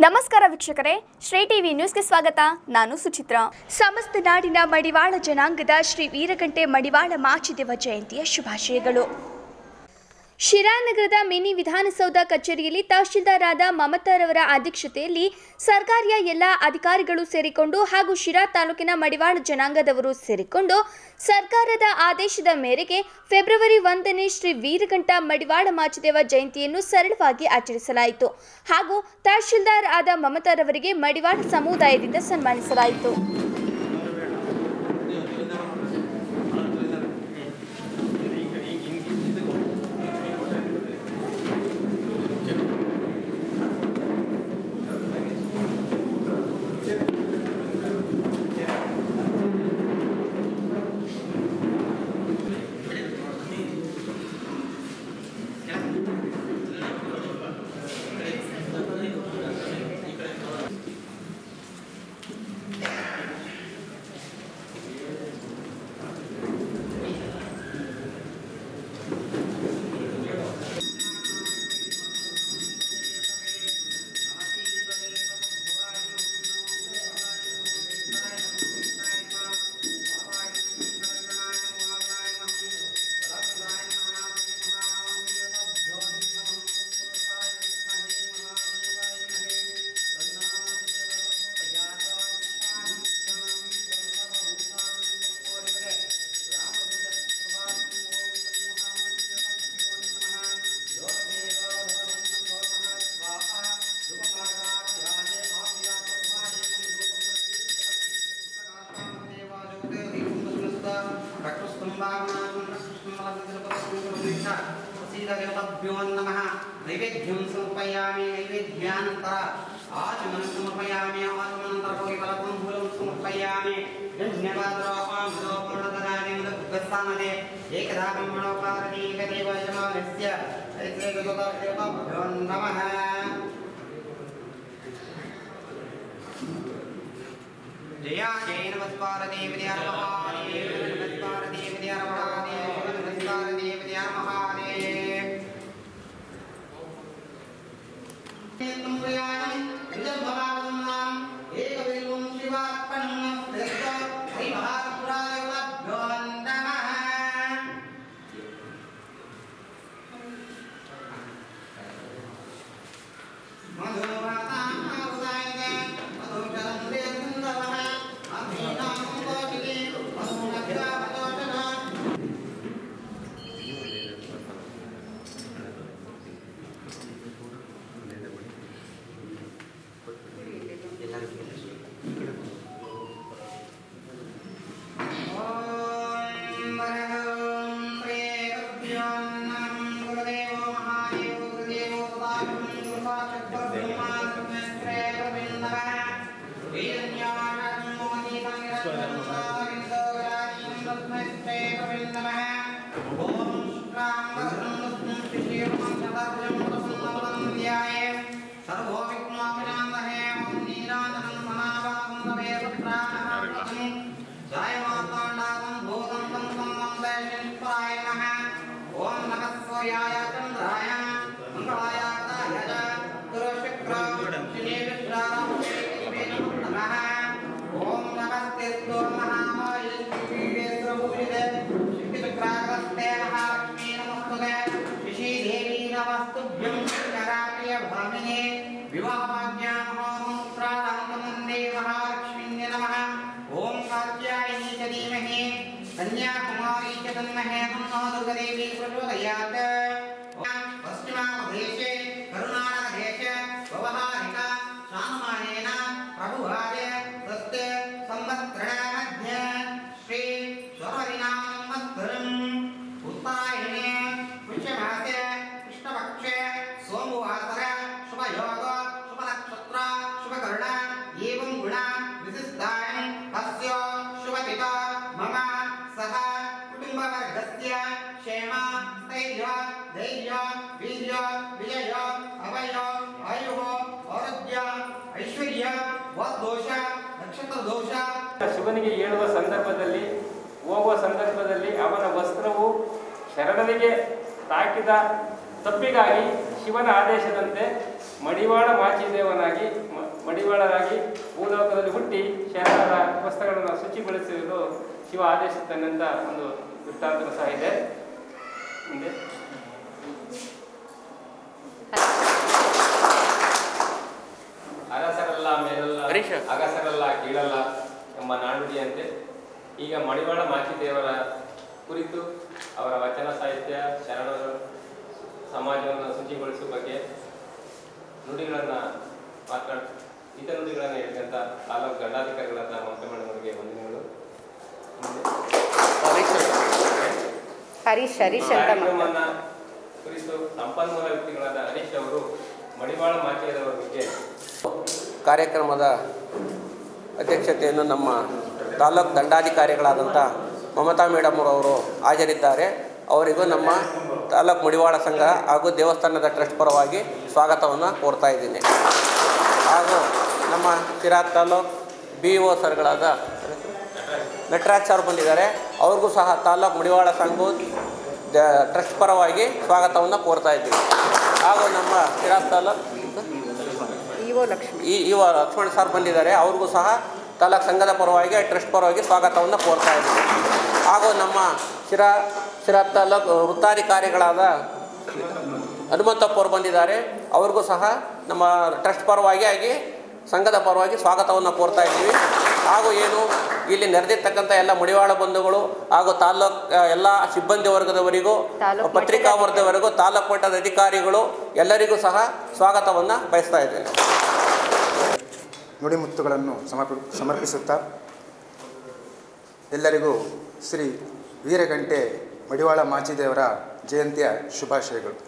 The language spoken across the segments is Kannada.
ನಮಸ್ಕಾರ ವೀಕ್ಷಕರೇ ಶ್ರೀ ಟಿವಿ ನ್ಯೂಸ್ಗೆ ಸ್ವಾಗತ ನಾನು ಸುಚಿತ್ರಾ ಸಮಸ್ತ ನಾಡಿನ ಮಡಿವಾಳ ಜನಾಂಗದ ಶ್ರೀ ವೀರಗಂಟೆ ಮಡಿವಾಳ ಮಾಚಿದೇವ ಜಯಂತಿಯ ಶುಭಾಶಯಗಳು ಶಿರಾನಗರದ ಮಿನಿ ವಿಧಾನಸೌಧ ಕಚೇರಿಯಲ್ಲಿ ತಹಶೀಲ್ದಾರಾದ ಮಮತಾರವರ ಅಧ್ಯಕ್ಷತೆಯಲ್ಲಿ ಸರ್ಕಾರಿಯ ಎಲ್ಲ ಅಧಿಕಾರಿಗಳು ಸೇರಿಕೊಂಡು ಹಾಗೂ ಶಿರಾ ತಾಲೂಕಿನ ಮಡಿವಾಳ ಜನಾಂಗದವರು ಸೇರಿಕೊಂಡು ಸರ್ಕಾರದ ಆದೇಶದ ಮೇರೆಗೆ ಫೆಬ್ರವರಿ ಒಂದನೇ ಶ್ರೀ ವೀರಘಂಟ ಮಡಿವಾಳ ಮಾಚಿದೇವ ಜಯಂತಿಯನ್ನು ಸರಳವಾಗಿ ಆಚರಿಸಲಾಯಿತು ಹಾಗೂ ತಹಶೀಲ್ದಾರ್ ಆದ ಮಮತಾರವರಿಗೆ ಮಡಿವಾಳ ಸಮುದಾಯದಿಂದ ಸನ್ಮಾನಿಸಲಾಯಿತು नमः नैवेद्यं समर्पयामि नैवेद्यानन्तर आचमनं समर्पयामि आचमनन्तर परिकल्पं मूलं समर्पयामि धन्यवादरापामृतोपूर्णतदानीमुदगस्सामदे एकदा ब्रह्मणो पार्वती एकदेव यजमानस्य ऐत्रेकजोतादेवताभ्यो नमः जया जय नमस्कार देवदया महादेव नमस्कार देवदया महादेव नमस्कार देवदया महादेव तुमयानं विजयभवावन्नाम एकविलुं शिवार्पणं दत्त हरिमहापुरायवभ्यो नमः जय माताण्डातं भूतं तं तं वन्देशनिष्पाय नमः ॐ नमः सूर्याय चन्द्राय मङ्गलाय बुधाय च गुरुशुक्र शनि विश्रामवे नमः ॐ नमस्तेस्तु महामायेश्वरीवेश्वरपूजिते शक्तिचक्राग्रस्ते महालक्ष्मी नमस्तुते ऋषिदेवी नमस्तुभ्यं कराप्रिय भामिने विवाहाज्ञामहोमुत्रान्तमन्दे महालक्ष्मीन्य नमः ॐ कात्यायनी च धीमहि कन्याकुमारी च तन्महे तन्नो दुर्गदेवी प्रचोदयात् पश्चिमामदेशे करुणाटकदेशे व्यवहारिक शानुमानेन प्रभुवाय तस्य संवत्सरमध्ये श्री स्वरविनामस्तरम् उत्तरायणे पुष्यमासे कृष्णपक्षे सोमवासर शुभयोग शुभनक्षत्र शुभकर्ण एवं गुण विशिष्टायं अस्य शुभपिता मम सह कुटुम्बवर्गस्य क्षेम स्थैर्य धैर्य वीर्य विजय अभय आयुः आरोग्य ऐश्वर्य वद्दोष नक्षत्र दोष ಶಿವನಿಗೆ ಏಳುವ ಸಂದರ್ಭದಲ್ಲಿ ಹೋಗುವ ಸಂದರ್ಭದಲ್ಲಿ ಅವನ ವಸ್ತ್ರವು ಶರಣನಿಗೆ ತಾಕಿದ ತಪ್ಪಿಗಾಗಿ ಶಿವನ ಆದೇಶದಂತೆ ಮಡಿವಾಳ ಮಾಚಿದೇವನಾಗಿ ಮ- ಮಡಿವಾಳರಾಗಿ ಭೂಲೋಕದಲ್ಲಿ ಹುಟ್ಟಿ ಶರಣರ ವಸ್ತ್ರಗಳನ್ನು ಶುಚಿಗೊಳಿಸಲು ಶಿವ ಆದೇಶಿಸುತ್ತಾನೆಂತ ಒಂದು ದೃಷ್ಟಾಂತ ಸಹ ಇದೆ ಮುಂದೆ ಅಗಸರಲ್ಲ ಮೇಲಲ್ಲ ಹರೀಶ. ಅಗಸರಲ್ಲ ಕೀಳಲ್ಲ ಎಂಬ ನಾಣ್ಣುಡಿಯಂತೆ ಈಗ ಮಡಿವಾಳ ಮಾಚಿದೇವರ ಕುರಿತು ಅವರ ವಚನ ಸಾಹಿತ್ಯ ಶರಣರು ಸಮಾಜವನ್ನು ಶುಚಿಗೊಳಿಸುವ ಬಗ್ಗೆ ನುಡಿಗಳನ್ನು ಮಾತನಾಡ ಇತರ ನುಡಿಗಳನ್ನು ಹೇಳಿದಂಥ ತಾಲೂಕು ದಂಡಾಧಿಕಾರಿಗಳಾದ ಮಮತಾ ಮೇಡಮ್ ಅವರಿಗೆ ವಂದನೆಗಳು ಮುಂದೆ ಹರೀಶ್ ಹರೀಶ್ ಅಂತ ಮಾತಾಡ್ತಾರೆ. ಕಾರ್ಯಕ್ರಮವನ್ನ ಕುರಿತು ಸಂಪನ್ಮೂಲ ವ್ಯಕ್ತಿಗಳಾದ ಹರೀಶ್ ಅವರು ಮಡಿವಾಳ ಮಾಚಿದೇವರ ಬಗ್ಗೆ ಕಾರ್ಯಕ್ರಮದ ಅಧ್ಯಕ್ಷತೆಯನ್ನು ನಮ್ಮ ತಾಲೂಕು ದಂಡಾಧಿಕಾರಿಗಳಾದಂಥ ಮಮತಾ ಮೇಡಮ್ ಅವರು ಹಾಜರಿದ್ದಾರೆ ಅವರಿಗೂ ನಮ್ಮ ತಾಲೂಕು ಮುಡಿವಾಳ ಸಂಘ ಹಾಗೂ ದೇವಸ್ಥಾನದ ಟ್ರಸ್ಟ್ ಪರವಾಗಿ ಸ್ವಾಗತವನ್ನು ಕೋರ್ತಾ ಇದ್ದೀನಿ ಹಾಗೂ ನಮ್ಮ ಶಿರಾ ತಾಲೂಕು ಬಿ ಒ ಸರ್ಗಳಾದ ನಟರಾಜ್ ಸರ್ ಬಂದಿದ್ದಾರೆ ಅವ್ರಿಗೂ ಸಹ ತಾಲೂಕು ಮುಡಿವಾಳ ಸಂಘ ಟ್ರಸ್ಟ್ ಪರವಾಗಿ ಸ್ವಾಗತವನ್ನು ಕೋರ್ತಾ ಇದ್ದೀವಿ ಹಾಗೂ ನಮ್ಮ ಶಿರಾ ತಾಲೂಕು ಇಒ ಲಕ್ಷ್ಮಿ ಈ ಇವ ಲಕ್ಷ್ಮಣ್ ಸರ್ ಬಂದಿದ್ದಾರೆ ಅವ್ರಿಗೂ ಸಹ ತಾಲೂಕು ಸಂಘದ ಪರವಾಗಿ ಟ್ರಸ್ಟ್ ಪರವಾಗಿ ಸ್ವಾಗತವನ್ನು ಕೋರ್ತಾ ಇದ್ದೀವಿ ಹಾಗೂ ನಮ್ಮ ಶಿರಾ ಶಿರಾ ತಾಲೂಕು ವೃತ್ತಾಧಿಕಾರಿಗಳಾದ ಹನುಮಂತಪ್ಪ ಅವರು ಬಂದಿದ್ದಾರೆ ಅವ್ರಿಗೂ ಸಹ ನಮ್ಮ ಟ್ರಸ್ಟ್ ಪರವಾಗಿ ಆಗಿ ಸಂಘದ ಪರವಾಗಿ ಸ್ವಾಗತವನ್ನು ಕೋರ್ತಾ ಇದ್ದೀವಿ ಹಾಗೂ ಏನು ಇಲ್ಲಿ ನೆರೆದಿರ್ತಕ್ಕಂಥ ಎಲ್ಲ ಮುಡಿವಾಳ ಬಂಧುಗಳು ಹಾಗೂ ತಾಲೂಕ್ ಎಲ್ಲ ಸಿಬ್ಬಂದಿ ವರ್ಗದವರಿಗೂ ತಾಲೂಕು ಪತ್ರಿಕಾ ವರ್ಗದವರೆಗೂ ತಾಲೂಕು ಮಟ್ಟದ ಅಧಿಕಾರಿಗಳು ಎಲ್ಲರಿಗೂ ಸಹ ಸ್ವಾಗತವನ್ನು ಬಯಸ್ತಾ ಇದ್ದೇನೆ ನುಡಿಮುತ್ತುಗಳನ್ನು ಸಮರ್ಪಿ ಸಮರ್ಪಿಸುತ್ತಾ ಎಲ್ಲರಿಗೂ ಶ್ರೀ ವೀರಗಂಟೆ ಮಡಿವಾಳ ಮಾಚಿದೇವರ ಜಯಂತಿಯ ಶುಭಾಶಯಗಳು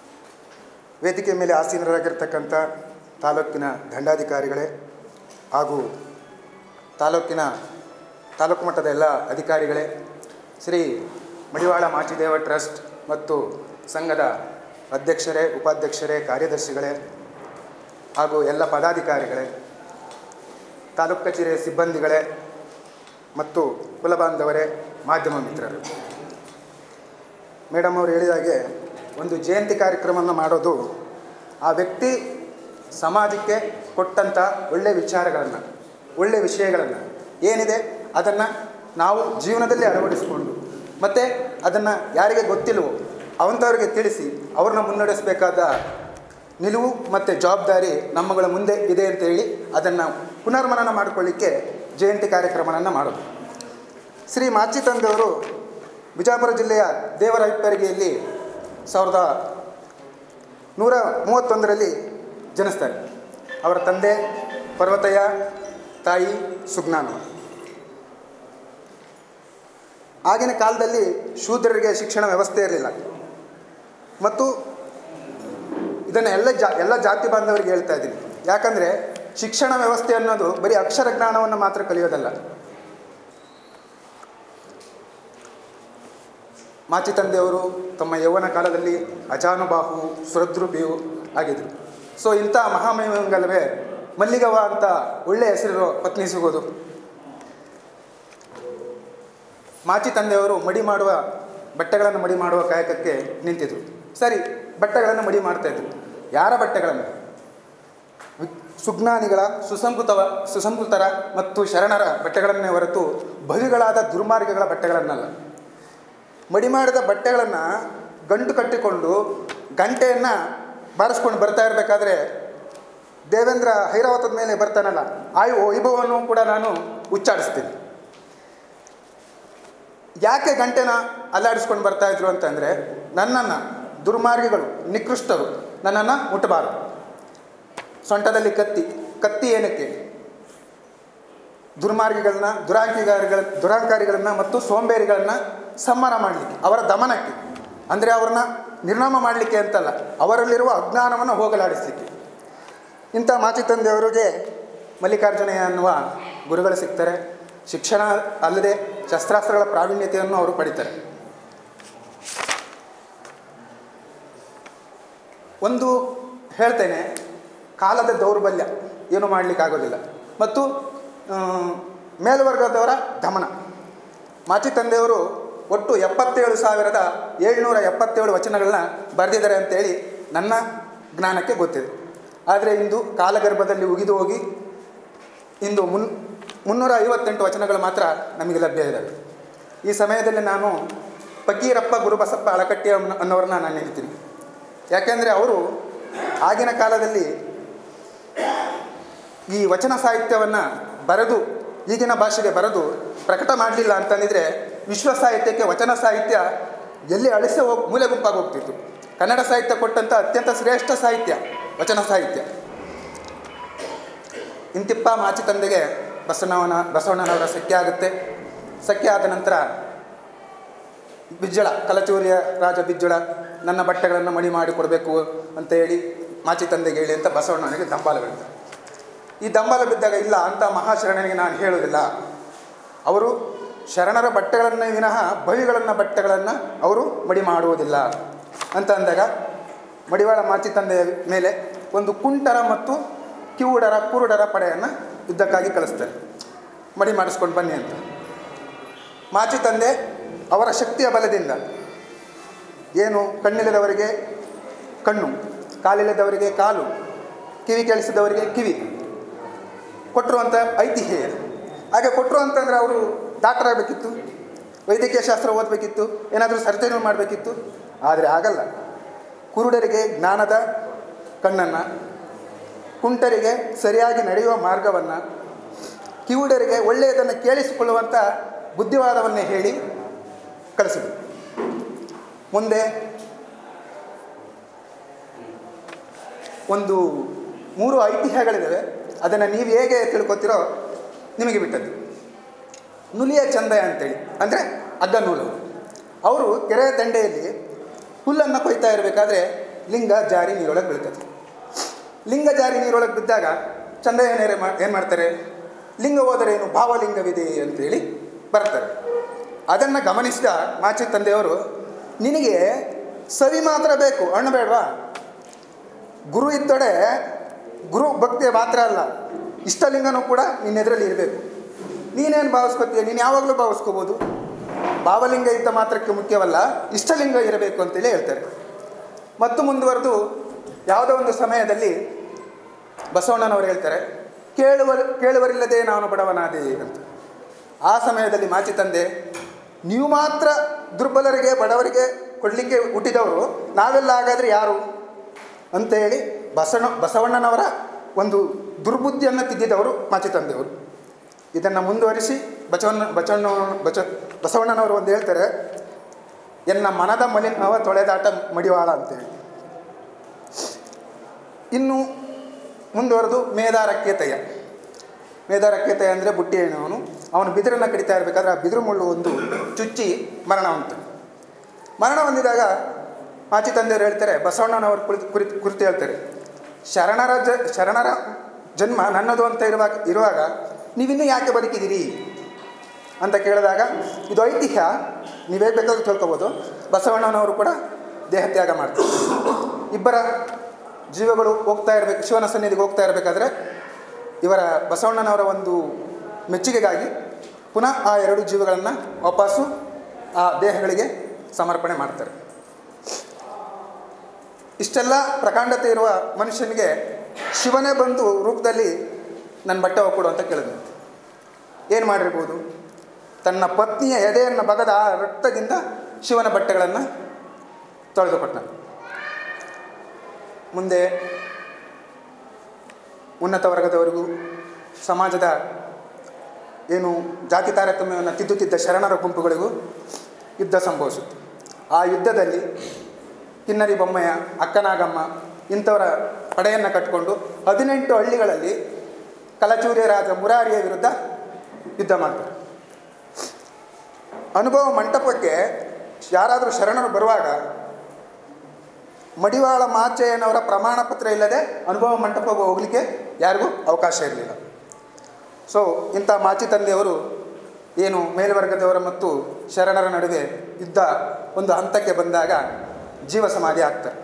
ವೇದಿಕೆ ಮೇಲೆ ಆಸೀನರಾಗಿರ್ತಕ್ಕಂಥ ತಾಲೂಕಿನ ದಂಡಾಧಿಕಾರಿಗಳೇ ಹಾಗೂ ತಾಲೂಕಿನ ತಾಲೂಕು ಮಟ್ಟದ ಎಲ್ಲ ಅಧಿಕಾರಿಗಳೇ ಶ್ರೀ ಮಡಿವಾಳ ಮಾಚಿದೇವ ಟ್ರಸ್ಟ್ ಮತ್ತು ಸಂಘದ ಅಧ್ಯಕ್ಷರೇ ಉಪಾಧ್ಯಕ್ಷರೇ ಕಾರ್ಯದರ್ಶಿಗಳೇ ಹಾಗೂ ಎಲ್ಲ ಪದಾಧಿಕಾರಿಗಳೇ ತಾಲೂಕು ಕಚೇರಿಯ ಸಿಬ್ಬಂದಿಗಳೇ ಮತ್ತು ಕುಲಬಾಂಧವರೇ ಮಾಧ್ಯಮ ಮಿತ್ರರು ಮೇಡಮ್ ಅವರು ಹೇಳಿದ ಹಾಗೆ ಒಂದು ಜಯಂತಿ ಕಾರ್ಯಕ್ರಮವನ್ನು ಮಾಡೋದು ಆ ವ್ಯಕ್ತಿ ಸಮಾಜಕ್ಕೆ ಕೊಟ್ಟಂಥ ಒಳ್ಳೆಯ ವಿಚಾರಗಳನ್ನು ಒಳ್ಳೆಯ ವಿಷಯಗಳನ್ನು ಏನಿದೆ ಅದನ್ನು ನಾವು ಜೀವನದಲ್ಲಿ ಅಳವಡಿಸಿಕೊಂಡು ಮತ್ತು ಅದನ್ನು ಯಾರಿಗೆ ಗೊತ್ತಿಲ್ವೋ ಅವಂಥವ್ರಿಗೆ ತಿಳಿಸಿ ಅವ್ರನ್ನ ಮುನ್ನಡೆಸಬೇಕಾದ ನಿಲುವು ಮತ್ತು ಜವಾಬ್ದಾರಿ ನಮ್ಮಗಳ ಮುಂದೆ ಇದೆ ಅಂತ ಹೇಳಿ ಅದನ್ನು ಪುನರ್ಮನನ ಮಾಡಿಕೊಳ್ಳಿಕ್ಕೆ ಜಯಂತಿ ಕಾರ್ಯಕ್ರಮವನ್ನು ಮಾಡೋದು ಶ್ರೀ ಮಾಚಿ ತಂದೆಯವರು ಬಿಜಾಪುರ ಜಿಲ್ಲೆಯ ದೇವರ ಹಿಪ್ಪರಿಗೆಯಲ್ಲಿ ಸಾವಿರದ ನೂರ ಮೂವತ್ತೊಂದರಲ್ಲಿ ಜನಿಸ್ತಾರೆ ಅವರ ತಂದೆ ಪರ್ವತಯ್ಯ ತಾಯಿ ಸುಜ್ಞಾನವ ಆಗಿನ ಕಾಲದಲ್ಲಿ ಶೂದ್ರರಿಗೆ ಶಿಕ್ಷಣ ವ್ಯವಸ್ಥೆ ಇರಲಿಲ್ಲ ಮತ್ತು ಇದನ್ನು ಎಲ್ಲ ಜಾ ಎಲ್ಲ ಜಾತಿ ಬಾಂಧವರಿಗೆ ಹೇಳ್ತಾ ಇದ್ದೀನಿ ಯಾಕಂದರೆ ಶಿಕ್ಷಣ ವ್ಯವಸ್ಥೆ ಅನ್ನೋದು ಬರೀ ಅಕ್ಷರ ಜ್ಞಾನವನ್ನು ಮಾತ್ರ ಕಲಿಯೋದಲ್ಲ ಮಾಚಿ ತಂದೆಯವರು ತಮ್ಮ ಯೌವನ ಕಾಲದಲ್ಲಿ ಅಜಾನುಬಾಹು ಸುರದ್ರುಬಿಯು ಆಗಿದ್ರು ಸೊ ಇಂಥ ಮಹಾಮಹಿಮಂಗಲವೇ ಮಲ್ಲಿಗವ್ವ ಅಂತ ಒಳ್ಳೆಯ ಹೆಸರಿರೋ ಪತ್ನಿ ಸಿಗೋದು ಮಾಚಿ ತಂದೆಯವರು ಮಡಿ ಮಾಡುವ ಬಟ್ಟೆಗಳನ್ನು ಮಡಿ ಮಾಡುವ ಕಾಯಕಕ್ಕೆ ನಿಂತಿದ್ರು ಸರಿ ಬಟ್ಟೆಗಳನ್ನು ಮಡಿ ಮಾಡ್ತಾಯಿದ್ರು ಯಾರ ಬಟ್ಟೆಗಳನ್ನು ವಿ- ಸುಜ್ಞಾನಿಗಳ ಸುಸಂಸ್ಕೃತವ ಸುಸಂಸ್ಕೃತರ ಮತ್ತು ಶರಣರ ಬಟ್ಟೆಗಳನ್ನೇ ಹೊರತು ಭವಿಗಳಾದ ದುರ್ಮಾರ್ಗಗಳ ಬಟ್ಟೆಗಳನ್ನಲ್ಲ ಮಡಿ ಮಾಡಿದ ಬಟ್ಟೆಗಳನ್ನು ಗಂಟು ಕಟ್ಟಿಕೊಂಡು ಗಂಟೆಯನ್ನು ಬಾರಿಸ್ಕೊಂಡು ಬರ್ತಾ ಇರಬೇಕಾದ್ರೆ ದೇವೇಂದ್ರ ಐರಾವತದ ಮೇಲೆ ಬರ್ತಾನಲ್ಲ ಆ ವೈಭವವನ್ನು ಕೂಡ ನಾನು ಉಚ್ಚಾರಿಸ್ತೀನಿ ಯಾಕೆ ಗಂಟೆನ ಅಲ್ಲಾಡಿಸ್ಕೊಂಡು ಬರ್ತಾ ಇದ್ರು ಅಂತಂದರೆ ನನ್ನನ್ನು ದುರ್ಮಾರ್ಗಿಗಳು ನಿಕೃಷ್ಟರು ನನ್ನನ್ನು ಮುಟ್ಟಬಾರದು ಸೊಂಟದಲ್ಲಿ ಕತ್ತಿ ಕತ್ತಿ ಏನಕ್ಕೆ ದುರ್ಮಾರ್ಗಿಗಳನ್ನ ದುರಾಂಕಿಗಾರಿಗಳ ದುರಾಂಕಾರಿಗಳನ್ನ ಮತ್ತು ಸೋಂಬೇರಿಗಳನ್ನ ಸಂಹಾರ ಮಾಡಲಿಕ್ಕೆ ಅವರ ದಮನಕ್ಕೆ ಅಂದರೆ ಅವ್ರನ್ನ ನಿರ್ನಾಮ ಮಾಡಲಿಕ್ಕೆ ಅಂತಲ್ಲ ಅವರಲ್ಲಿರುವ ಅಜ್ಞಾನವನ್ನು ಹೋಗಲಾಡಿಸಲಿಕ್ಕೆ ಇಂಥ ಮಾಚಿ ತಂದೆಯವರಿಗೆ ಮಲ್ಲಿಕಾರ್ಜುನಯ್ಯ ಅನ್ನುವ ಗುರುಗಳು ಸಿಗ್ತಾರೆ ಶಿಕ್ಷಣ ಅಲ್ಲದೆ ಶಸ್ತ್ರಾಸ್ತ್ರಗಳ ಪ್ರಾವೀಣ್ಯತೆಯನ್ನು ಅವರು ಪಡಿತಾರೆ ಒಂದು ಹೇಳ್ತೇನೆ ಕಾಲದ ದೌರ್ಬಲ್ಯ ಏನು ಮಾಡಲಿಕ್ಕಾಗೋದಿಲ್ಲ ಮತ್ತು ಆ, ಮೇಲ್ವರ್ಗದವರ ದಮನ ಮಾಚಿ ತಂದೆಯವರು ಒಟ್ಟು ಎಪ್ಪತ್ತೇಳು ಸಾವಿರದ ಏಳ್ನೂರ ಎಪ್ಪತ್ತೇಳು ವಚನಗಳನ್ನ ಬರೆದಿದ್ದಾರೆ ಅಂತೇಳಿ ನನ್ನ ಜ್ಞಾನಕ್ಕೆ ಗೊತ್ತಿದೆ ಆದರೆ ಇಂದು ಕಾಲಗರ್ಭದಲ್ಲಿ ಉಗಿದು ಹೋಗಿ ಇಂದು ಮುನ್ ಮುನ್ನೂರ ಐವತ್ತೆಂಟು ವಚನಗಳು ಮಾತ್ರ ನಮಗೆ ಲಭ್ಯ ಇದ್ದಾವೆ ಈ ಸಮಯದಲ್ಲಿ ನಾನು ಫಕೀರಪ್ಪ ಗುರುಬಸಪ್ಪ ಅಳಕಟ್ಟಿ ಅನ್ನೋ- ಅನ್ನೋರನ್ನ ನಾನು ನೆನೆತೀನಿ ಯಾಕೆಂದರೆ ಅವರು ಆಗಿನ ಕಾಲದಲ್ಲಿ ಈ ವಚನ ಸಾಹಿತ್ಯವನ್ನು ಬರೆದು ಈಗಿನ ಭಾಷೆಗೆ ಬರೆದು ಪ್ರಕಟ ಮಾಡಲಿಲ್ಲ ಅಂತಂದಿದ್ರೆ ವಿಶ್ವ ಸಾಹಿತ್ಯಕ್ಕೆ ವಚನ ಸಾಹಿತ್ಯ ಎಲ್ಲಿ ಅಳಿಸಿ ಹೋಗಿ ಮೂಲೆ ಗುಂಪಾಗಿ ಹೋಗ್ತಿತ್ತು ಕನ್ನಡ ಸಾಹಿತ್ಯ ಕೊಟ್ಟಂಥ ಅತ್ಯಂತ ಶ್ರೇಷ್ಠ ಸಾಹಿತ್ಯ ವಚನ ಸಾಹಿತ್ಯ ಇಂತಿಪ್ಪ ಮಾಚಿ ತಂದೆಗೆ ಬಸವಣ್ಣವನ ಬಸವಣ್ಣನವರ ಸಖ್ಯ ಆಗುತ್ತೆ ಸಖ್ಯ ಆದ ನಂತರ ಬಿಜ್ಜಳ ಕಲಚೂರಿಯ ರಾಜ ಬಿಜ್ಜಳ ನನ್ನ ಬಟ್ಟೆಗಳನ್ನು ಮಡಿ ಮಾಡಿ ಕೊಡಬೇಕು ಅಂತ ಹೇಳಿ ಮಾಚಿ ತಂದೆಗೆ ಹೇಳಿ ಅಂತ ಬಸವಣ್ಣನಿಗೆ ದಂಬಾಲ ಬೀಳ್ತಾರೆ ಈ ದಂಬಾಲ ಬಿದ್ದಾಗ ಇಲ್ಲ ಅಂತ ಮಹಾಶರಣನಿಗೆ ನಾನು ಹೇಳುವುದಿಲ್ಲ ಅವರು ಶರಣರ ಬಟ್ಟೆಗಳನ್ನೇ ವಿನಃ ಬವಿಗಳನ್ನು ಬಟ್ಟೆಗಳನ್ನು ಅವರು ಮಡಿ ಮಾಡುವುದಿಲ್ಲ ಅಂತ ಅಂದಾಗ ಮಡಿವಾಳ ಮಾಚಿ ತಂದೆಯ ಮೇಲೆ ಒಂದು ಕುಂಟರ ಮತ್ತು ಕಿವುಡರ ಕುರುಡರ ಪಡೆಯನ್ನು ಯುದ್ಧಕ್ಕಾಗಿ ಕಳಿಸ್ತಾರೆ ಮಡಿ ಮಾಡಿಸ್ಕೊಂಡು ಬನ್ನಿ ಅಂತ ಮಾಚಿ ತಂದೆ ಅವರ ಶಕ್ತಿಯ ಬಲದಿಂದ ಏನು ಕಣ್ಣಿಲ್ಲದವರಿಗೆ ಕಣ್ಣು ಕಾಲಿಲ್ಲದವರಿಗೆ ಕಾಲು ಕಿವಿ ಕೇಳಿಸಿದವರಿಗೆ ಕಿವಿ ಕೊಟ್ಟರು ಅಂತ ಐತಿಹ್ಯ ಇದೆ. ಹಾಗೆ ಕೊಟ್ಟರು ಅಂತಂದರೆ ಅವರು ಡಾಕ್ಟರ್ ಆಗಬೇಕಿತ್ತು ವೈದ್ಯಕೀಯ ಶಾಸ್ತ್ರ ಓದಬೇಕಿತ್ತು ಏನಾದರೂ ಸರ್ಜರಿ ಮಾಡಬೇಕಿತ್ತು ಆದರೆ ಆಗಲ್ಲ ಕುರುಡರಿಗೆ ಜ್ಞಾನದ ಕಣ್ಣನ್ನು ಕುಂಟರಿಗೆ ಸರಿಯಾಗಿ ನಡೆಯುವ ಮಾರ್ಗವನ್ನು ಕಿವುಡರಿಗೆ ಒಳ್ಳೆಯದನ್ನು ಕೇಳಿಸಿಕೊಳ್ಳುವಂಥ ಬುದ್ಧಿವಾದವನ್ನೇ ಹೇಳಿ ಕಳಿಸಿದರು ಮುಂದೆ ಒಂದು ಮೂರು ಐತಿಹ್ಯಗಳಿದ್ದಾವೆ ಅದನ್ನು ನೀವು ಹೇಗೆ ತಿಳ್ಕೊತೀರೋ ನಿಮಗೆ ಬಿಟ್ಟದ್ದು ನುಲಿಯ ಚಂದ ಅಂತೇಳಿ ಅಂದರೆ ಅಗ್ಗ ನೂಲು ಅವರು ಕೆರೆಯ ದಂಡೆಯಲ್ಲಿ ಹುಲ್ಲನ್ನು ಕೊಯ್ತಾ ಇರಬೇಕಾದ್ರೆ ಲಿಂಗ ಜಾರಿ ನೀರೊಳಗೆ ಬೀಳ್ತದೆ ಲಿಂಗ ಜಾರಿ ನೀರೊಳಗೆ ಬಿದ್ದಾಗ ಚಂದ ಏನೇರೆ ಮಾ ಏನು ಮಾಡ್ತಾರೆ ಲಿಂಗ ಹೋದರೇನು ಭಾವಲಿಂಗವಿದೆ ಅಂತೇಳಿ ಬರ್ತಾರೆ ಅದನ್ನು ಗಮನಿಸಿದ ಮಾಚಿ ತಂದೆಯವರು ನಿನಗೆ ಸವಿ ಮಾತ್ರ ಬೇಕು ಹಣ್ಣು ಬೇಡವಾ ಗುರು ಇದ್ದೊಡೆ ಗುರು ಭಕ್ತಿ ಮಾತ್ರ ಅಲ್ಲ ಇಷ್ಟಲಿಂಗನೂ ಕೂಡ ನಿನ್ನ ಎದುರಲ್ಲಿ ಇರಬೇಕು ನೀನೇನು ಭಾವಿಸ್ಕೊತೀಯ ನೀನು ಯಾವಾಗಲೂ ಭಾವಿಸ್ಕೋಬೋದು ಭಾವಲಿಂಗ ಇದ್ದ ಮಾತ್ರಕ್ಕೆ ಮುಖ್ಯವಲ್ಲ ಇಷ್ಟಲಿಂಗ ಇರಬೇಕು ಅಂತೇಳಿ ಹೇಳ್ತಾರೆ ಮತ್ತು ಮುಂದುವರೆದು ಯಾವುದೋ ಒಂದು ಸಮಯದಲ್ಲಿ ಬಸವಣ್ಣನವರು ಹೇಳ್ತಾರೆ ಕೇಳುವ ಕೇಳುವರಿಲ್ಲದೆ ನಾನು ಬಡವನಾದೆ ಅಂತ ಆ ಸಮಯದಲ್ಲಿ ಮಾಚಿ ತಂದೆ ನೀವು ಮಾತ್ರ ದುರ್ಬಲರಿಗೆ ಬಡವರಿಗೆ ಕೊಡಲಿಕ್ಕೆ ಹುಟ್ಟಿದವರು ನಾವೆಲ್ಲ ಹಾಗಾದರೆ ಯಾರು ಅಂತ ಹೇಳಿ ಬಸವಣ್ಣ ಬಸವಣ್ಣನವರ ಒಂದು ದುರ್ಬುದ್ಧಿಯನ್ನು ತಿದ್ದಿದವರು ಮಾಚಿ ತಂದೆಯವರು ಇದನ್ನು ಮುಂದುವರಿಸಿ ಬಸವಣ್ಣ ಬಸವಣ್ಣ ಬಚ ಬಸವಣ್ಣನವರು ಒಂದು ಹೇಳ್ತಾರೆ ಎನ್ನ ಮನದ ಮಲಿನವ ತೊಳೆದಾಟ ಮಡಿವಾಳ ಅಂತೇಳಿ ಇನ್ನು ಮುಂದುವರೆದು ಮೇದಾರಕ್ಯತಯ ಮೇದಾರಕ್ಯತಯ ಅಂದರೆ ಬುಟ್ಟಿ ಹೆಣ್ಣವನು ಅವನು ಬಿದಿರನ್ನು ಕಡಿತಾ ಇರಬೇಕಾದ್ರೆ ಆ ಬಿದಿರು ಮುಳ್ಳು ಒಂದು ಚುಚ್ಚಿ ಮರಣ ಹೊಂತ ಮರಣ ಹೊಂದಿದಾಗ ಮಾಚಿ ತಂದೆಯವರು ಹೇಳ್ತಾರೆ ಬಸವಣ್ಣನವರು ಕುರಿತು ಕುರಿತು ಕುರಿತು ಹೇಳ್ತಾರೆ ಶರಣರ ಜ ಶರಣರ ಜನ್ಮ ನನ್ನದು ಅಂತ ಇರುವಾಗ ಇರುವಾಗ ನೀವಿನ್ನೂ ಯಾಕೆ ಬದುಕಿದ್ದೀರಿ ಅಂತ ಕೇಳಿದಾಗ ಇದು ಐತಿಹ್ಯ ನೀವೇ ಬೇಕಾದ್ರೂ ತಿಳ್ಕೊಬೋದು ಬಸವಣ್ಣನವರು ಕೂಡ ದೇಹತ್ಯಾಗ ಮಾಡ್ತಾರೆ ಇಬ್ಬರ ಜೀವಗಳು ಹೋಗ್ತಾ ಇರಬೇಕು ಶಿವನ ಸನ್ನಿಧಿಗೆ ಹೋಗ್ತಾ ಇರಬೇಕಾದ್ರೆ ಇವರ ಬಸವಣ್ಣನವರ ಒಂದು ಮೆಚ್ಚುಗೆಗಾಗಿ ಪುನಃ ಆ ಎರಡು ಜೀವಗಳನ್ನು ವಾಪಸ್ಸು ಆ ದೇಹಗಳಿಗೆ ಸಮರ್ಪಣೆ ಮಾಡ್ತಾರೆ ಇಷ್ಟೆಲ್ಲ ಪ್ರಕಾಂಡತೆ ಇರುವ ಮನುಷ್ಯನಿಗೆ ಶಿವನೇ ಬಂದು ರೂಪದಲ್ಲಿ ನನ್ನ ಬಟ್ಟೆ ಹೋಗ್ಕೊಡು ಅಂತ ಕೇಳಿದ್ನು ಏನು ಮಾಡಿರ್ಬೋದು ತನ್ನ ಪತ್ನಿಯ ಎದೆಯನ್ನು ಬಗದ ಆ ರಕ್ತದಿಂದ ಶಿವನ ಬಟ್ಟೆಗಳನ್ನು ತೊಳೆದುಕೊಟ್ಟ ಮುಂದೆ ಉನ್ನತ ವರ್ಗದವರಿಗೂ ಸಮಾಜದ ಏನು ಜಾತಿ ತಾರತಮ್ಯವನ್ನು ತಿದ್ದುತ್ತಿದ್ದ ಶರಣರ ಗುಂಪುಗಳಿಗೂ ಯುದ್ಧ ಸಂಭವಿಸಿತು ಆ ಯುದ್ಧದಲ್ಲಿ ಕಿನ್ನರಿ ಬೊಮ್ಮಯ್ಯ ಅಕ್ಕನಾಗಮ್ಮ ಇಂಥವರ ಪಡೆಯನ್ನು ಕಟ್ಟಿಕೊಂಡು ಹದಿನೆಂಟು ಹಳ್ಳಿಗಳಲ್ಲಿ ಕಲಚೂರಿಯ ರಾಜ ಮುರಾರಿಯ ವಿರುದ್ಧ ಯುದ್ಧ ಮಾಡ್ತಾರೆ ಅನುಭವ ಮಂಟಪಕ್ಕೆ ಯಾರಾದರೂ ಶರಣರು ಬರುವಾಗ ಮಡಿವಾಳ ಮಾಚಯ್ಯನವರ ಪ್ರಮಾಣ ಪತ್ರ ಇಲ್ಲದೆ ಅನುಭವ ಮಂಟಪಕ್ಕೆ ಹೋಗಲಿಕ್ಕೆ ಯಾರಿಗೂ ಅವಕಾಶ ಇರಲಿಲ್ಲ ಸೊ ಇಂಥ ಮಾಚಿ ತಂದೆಯವರು ಏನು ಮೇಲ್ವರ್ಗದವರ ಮತ್ತು ಶರಣರ ನಡುವೆ ಯುದ್ಧ ಒಂದು ಹಂತಕ್ಕೆ ಬಂದಾಗ ಜೀವ ಸಮಾಧಿ ಆಗ್ತಾರೆ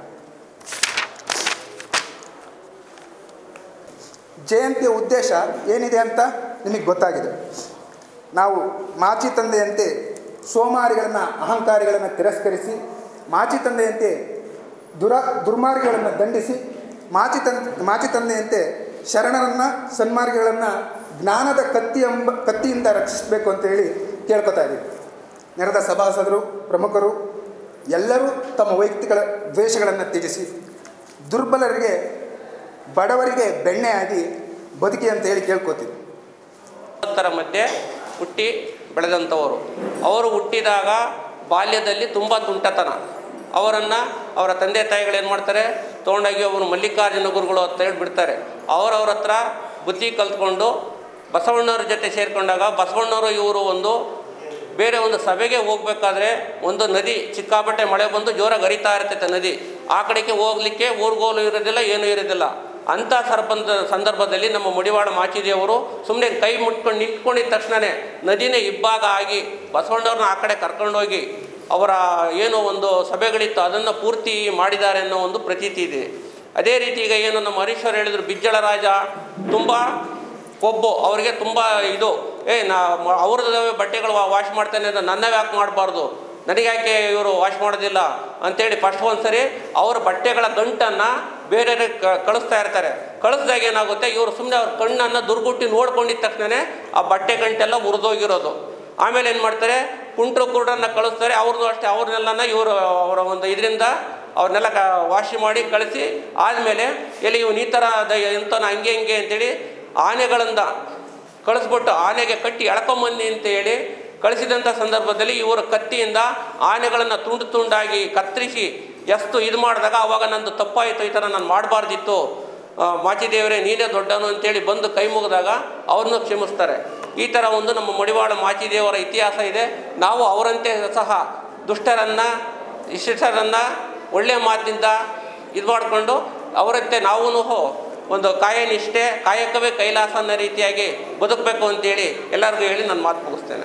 ಜಯಂತಿಯ ಉದ್ದೇಶ ಏನಿದೆ ಅಂತ ನಿಮಗೆ ಗೊತ್ತಾಗಿದೆ ನಾವು ಮಾಚಿ ತಂದೆಯಂತೆ ಸೋಮಾರಿಗಳನ್ನು ಅಹಂಕಾರಿಗಳನ್ನು ತಿರಸ್ಕರಿಸಿ ಮಾಚಿ ತಂದೆಯಂತೆ ದುರ ದುರ್ಮಾರ್ಗಗಳನ್ನು ದಂಡಿಸಿ ಮಾಚಿ ತನ್ ಮಾಚಿ ತಂದೆಯಂತೆ ಶರಣರನ್ನು ಸನ್ಮಾರ್ಗಿಗಳನ್ನು ಜ್ಞಾನದ ಕತ್ತಿ ಎಂಬ ಕತ್ತಿಯಿಂದ ರಕ್ಷಿಸಬೇಕು ಅಂತ ಹೇಳಿ ಕೇಳ್ಕೊತಾ ಇದ್ದೀವಿ ನೆರೆದ ಸಭಾಸದರು ಪ್ರಮುಖರು ಎಲ್ಲರೂ ತಮ್ಮ ವೈಯಕ್ತಿಕ ದ್ವೇಷಗಳನ್ನು ತ್ಯಜಿಸಿ ದುರ್ಬಲರಿಗೆ ಬಡವರಿಗೆ ಬೆಣ್ಣೆಯಾಗಿ ಬದುಕಿ ಅಂತ ಹೇಳಿ ಕೇಳ್ಕೊತೀವಿ ತರ ಮಧ್ಯೆ ಹುಟ್ಟಿ ಬೆಳೆದಂಥವರು ಅವರು ಹುಟ್ಟಿದಾಗ ಬಾಲ್ಯದಲ್ಲಿ ತುಂಬ ತುಂಟತನ ಅವರನ್ನು ಅವರ ತಂದೆ ತಾಯಿಗಳು ಏನು ಮಾಡ್ತಾರೆ ತೊಗೊಂಡೋಗಿ ಅವರು ಮಲ್ಲಿಕಾರ್ಜುನ ಗುರುಗಳು ಅಂತ ಹೇಳಿ ಬಿಡ್ತಾರೆ ಅವರವ್ರ ಹತ್ರ ಬುದ್ಧಿ ಕಲ್ತ್ಕೊಂಡು ಬಸವಣ್ಣವ್ರ ಜೊತೆ ಸೇರಿಕೊಂಡಾಗ ಬಸವಣ್ಣವರು ಇವರು ಒಂದು ಬೇರೆ ಒಂದು ಸಭೆಗೆ ಹೋಗ್ಬೇಕಾದ್ರೆ ಒಂದು ನದಿ ಸಿಕ್ಕಾಪಟ್ಟೆ ಮಳೆ ಬಂದು ಜೋರಾಗಿ ಹರಿತಾ ಇರ್ತೈತೆ ನದಿ ಆ ಕಡೆಗೆ ಹೋಗ್ಲಿಕ್ಕೆ ಊರ್ಗೋಲು ಇರೋದಿಲ್ಲ ಏನೂ ಇರೋದಿಲ್ಲ ಅಂಥ ಸರ್ಪಂದ ಸಂದರ್ಭದಲ್ಲಿ ನಮ್ಮ ಮುಡಿವಾಳ ಮಾಚಿದೇವರು ಸುಮ್ಮನೆ ಕೈ ಮುಟ್ಕೊಂಡು ನಿಂತ್ಕೊಂಡಿದ್ದ ತಕ್ಷಣವೇ ನದಿನೇ ಇಬ್ಬಾಗ ಆಗಿ ಬಸವಣ್ಣವ್ರನ್ನ ಆ ಕಡೆ ಕರ್ಕೊಂಡೋಗಿ ಅವರ ಏನೋ ಒಂದು ಸಭೆಗಳಿತ್ತು ಅದನ್ನು ಪೂರ್ತಿ ಮಾಡಿದ್ದಾರೆ ಅನ್ನೋ ಒಂದು ಪ್ರತೀತಿ ಇದೆ ಅದೇ ರೀತಿ ಈಗ ಏನು ನಮ್ಮ ಹರೀಶ್ವರ್ ಹೇಳಿದ್ರು ಬಿಜ್ಜಳ ರಾಜ ತುಂಬ ಕೊಬ್ಬು ಅವರಿಗೆ ತುಂಬ ಇದು ಏ ನಾ ಅವ್ರದ್ದು ಬಟ್ಟೆಗಳು ವಾಶ್ ಮಾಡ್ತಾನೆ ಅಂದ್ರೆ ನನ್ನವೇ ಯಾಕೆ ಮಾಡಬಾರ್ದು ನನಗೆ ಯಾಕೆ ಇವರು ವಾಶ್ ಮಾಡೋದಿಲ್ಲ ಅಂತೇಳಿ ಫಸ್ಟ್ ಒಂದು ಸರಿ ಅವ್ರ ಬಟ್ಟೆಗಳ ಗಂಟನ್ನು ಬೇರೆ ಕಳಿಸ್ತಾ ಇರ್ತಾರೆ ಕಳಿಸ್ದಾಗ ಏನಾಗುತ್ತೆ ಇವರು ಸುಮ್ಮನೆ ಅವ್ರ ಕಣ್ಣನ್ನು ದುರ್ಗುಟ್ಟಿ ನೋಡ್ಕೊಂಡಿದ್ದ ತಕ್ಷಣವೇ ಆ ಬಟ್ಟೆ ಗಂಟೆಲ್ಲ ಉರಿದೋಗಿರೋದು ಆಮೇಲೆ ಏನು ಮಾಡ್ತಾರೆ ಕುಂಟ್ರು ಕುರುಡನ್ನು ಕಳಿಸ್ತಾರೆ ಅವ್ರದ್ದು ಅಷ್ಟೇ ಅವ್ರನ್ನೆಲ್ಲನ ಇವರು ಅವರ ಒಂದು ಇದರಿಂದ ಅವ್ರನ್ನೆಲ್ಲ ಕ ವಾಶಿ ಮಾಡಿ ಕಳಿಸಿ ಆದಮೇಲೆ ಎಲ್ಲಿ ಇವನು ಈ ಥರ ದ ಎಂತನ ಹಂಗೆ ಹಿಂಗೆ ಅಂತೇಳಿ ಆನೆಗಳಿಂದ ಕಳಿಸ್ಬಿಟ್ಟು ಆನೆಗೆ ಕಟ್ಟಿ ಎಳ್ಕೊಂಬನ್ನಿ ಅಂತ ಹೇಳಿ ಕಳಿಸಿದಂಥ ಸಂದರ್ಭದಲ್ಲಿ ಇವರು ಕತ್ತಿಯಿಂದ ಆನೆಗಳನ್ನು ತುಂಡು ತುಂಡಾಗಿ ಕತ್ತರಿಸಿ ಎಷ್ಟು ಇದು ಮಾಡಿದಾಗ ಅವಾಗ ನಂದು ತಪ್ಪಾಯಿತು ಈ ಥರ ನಾನು ಮಾಡಬಾರ್ದಿತ್ತು ಮಾಚಿದೇವರೇ ನೀನೇ ದೊಡ್ಡನು ಅಂತೇಳಿ ಬಂದು ಕೈ ಮುಗಿದಾಗ ಅವ್ರನ್ನೂ ಕ್ಷಮಿಸ್ತಾರೆ ಈ ಥರ ಒಂದು ನಮ್ಮ ಮಡಿವಾಳ ಮಾಚಿದೇವರ ಇತಿಹಾಸ ಇದೆ ನಾವು ಅವರಂತೆ ಸಹ ದುಷ್ಟರನ್ನು ಶಿಷ್ಟರನ್ನು ಒಳ್ಳೆಯ ಮಾತಿನಿಂದ ಇದು ಮಾಡಿಕೊಂಡು ಅವರಂತೆ ನಾವೂ ಒಂದು ಕಾಯನಿಷ್ಠೆ ಕಾಯಕವೇ ಕೈಲಾಸ ಅನ್ನೋ ರೀತಿಯಾಗಿ ಬದುಕಬೇಕು ಅಂತೇಳಿ ಎಲ್ಲರಿಗೂ ಹೇಳಿ ನಾನು ಮಾತು ಮುಗಿಸ್ತೇನೆ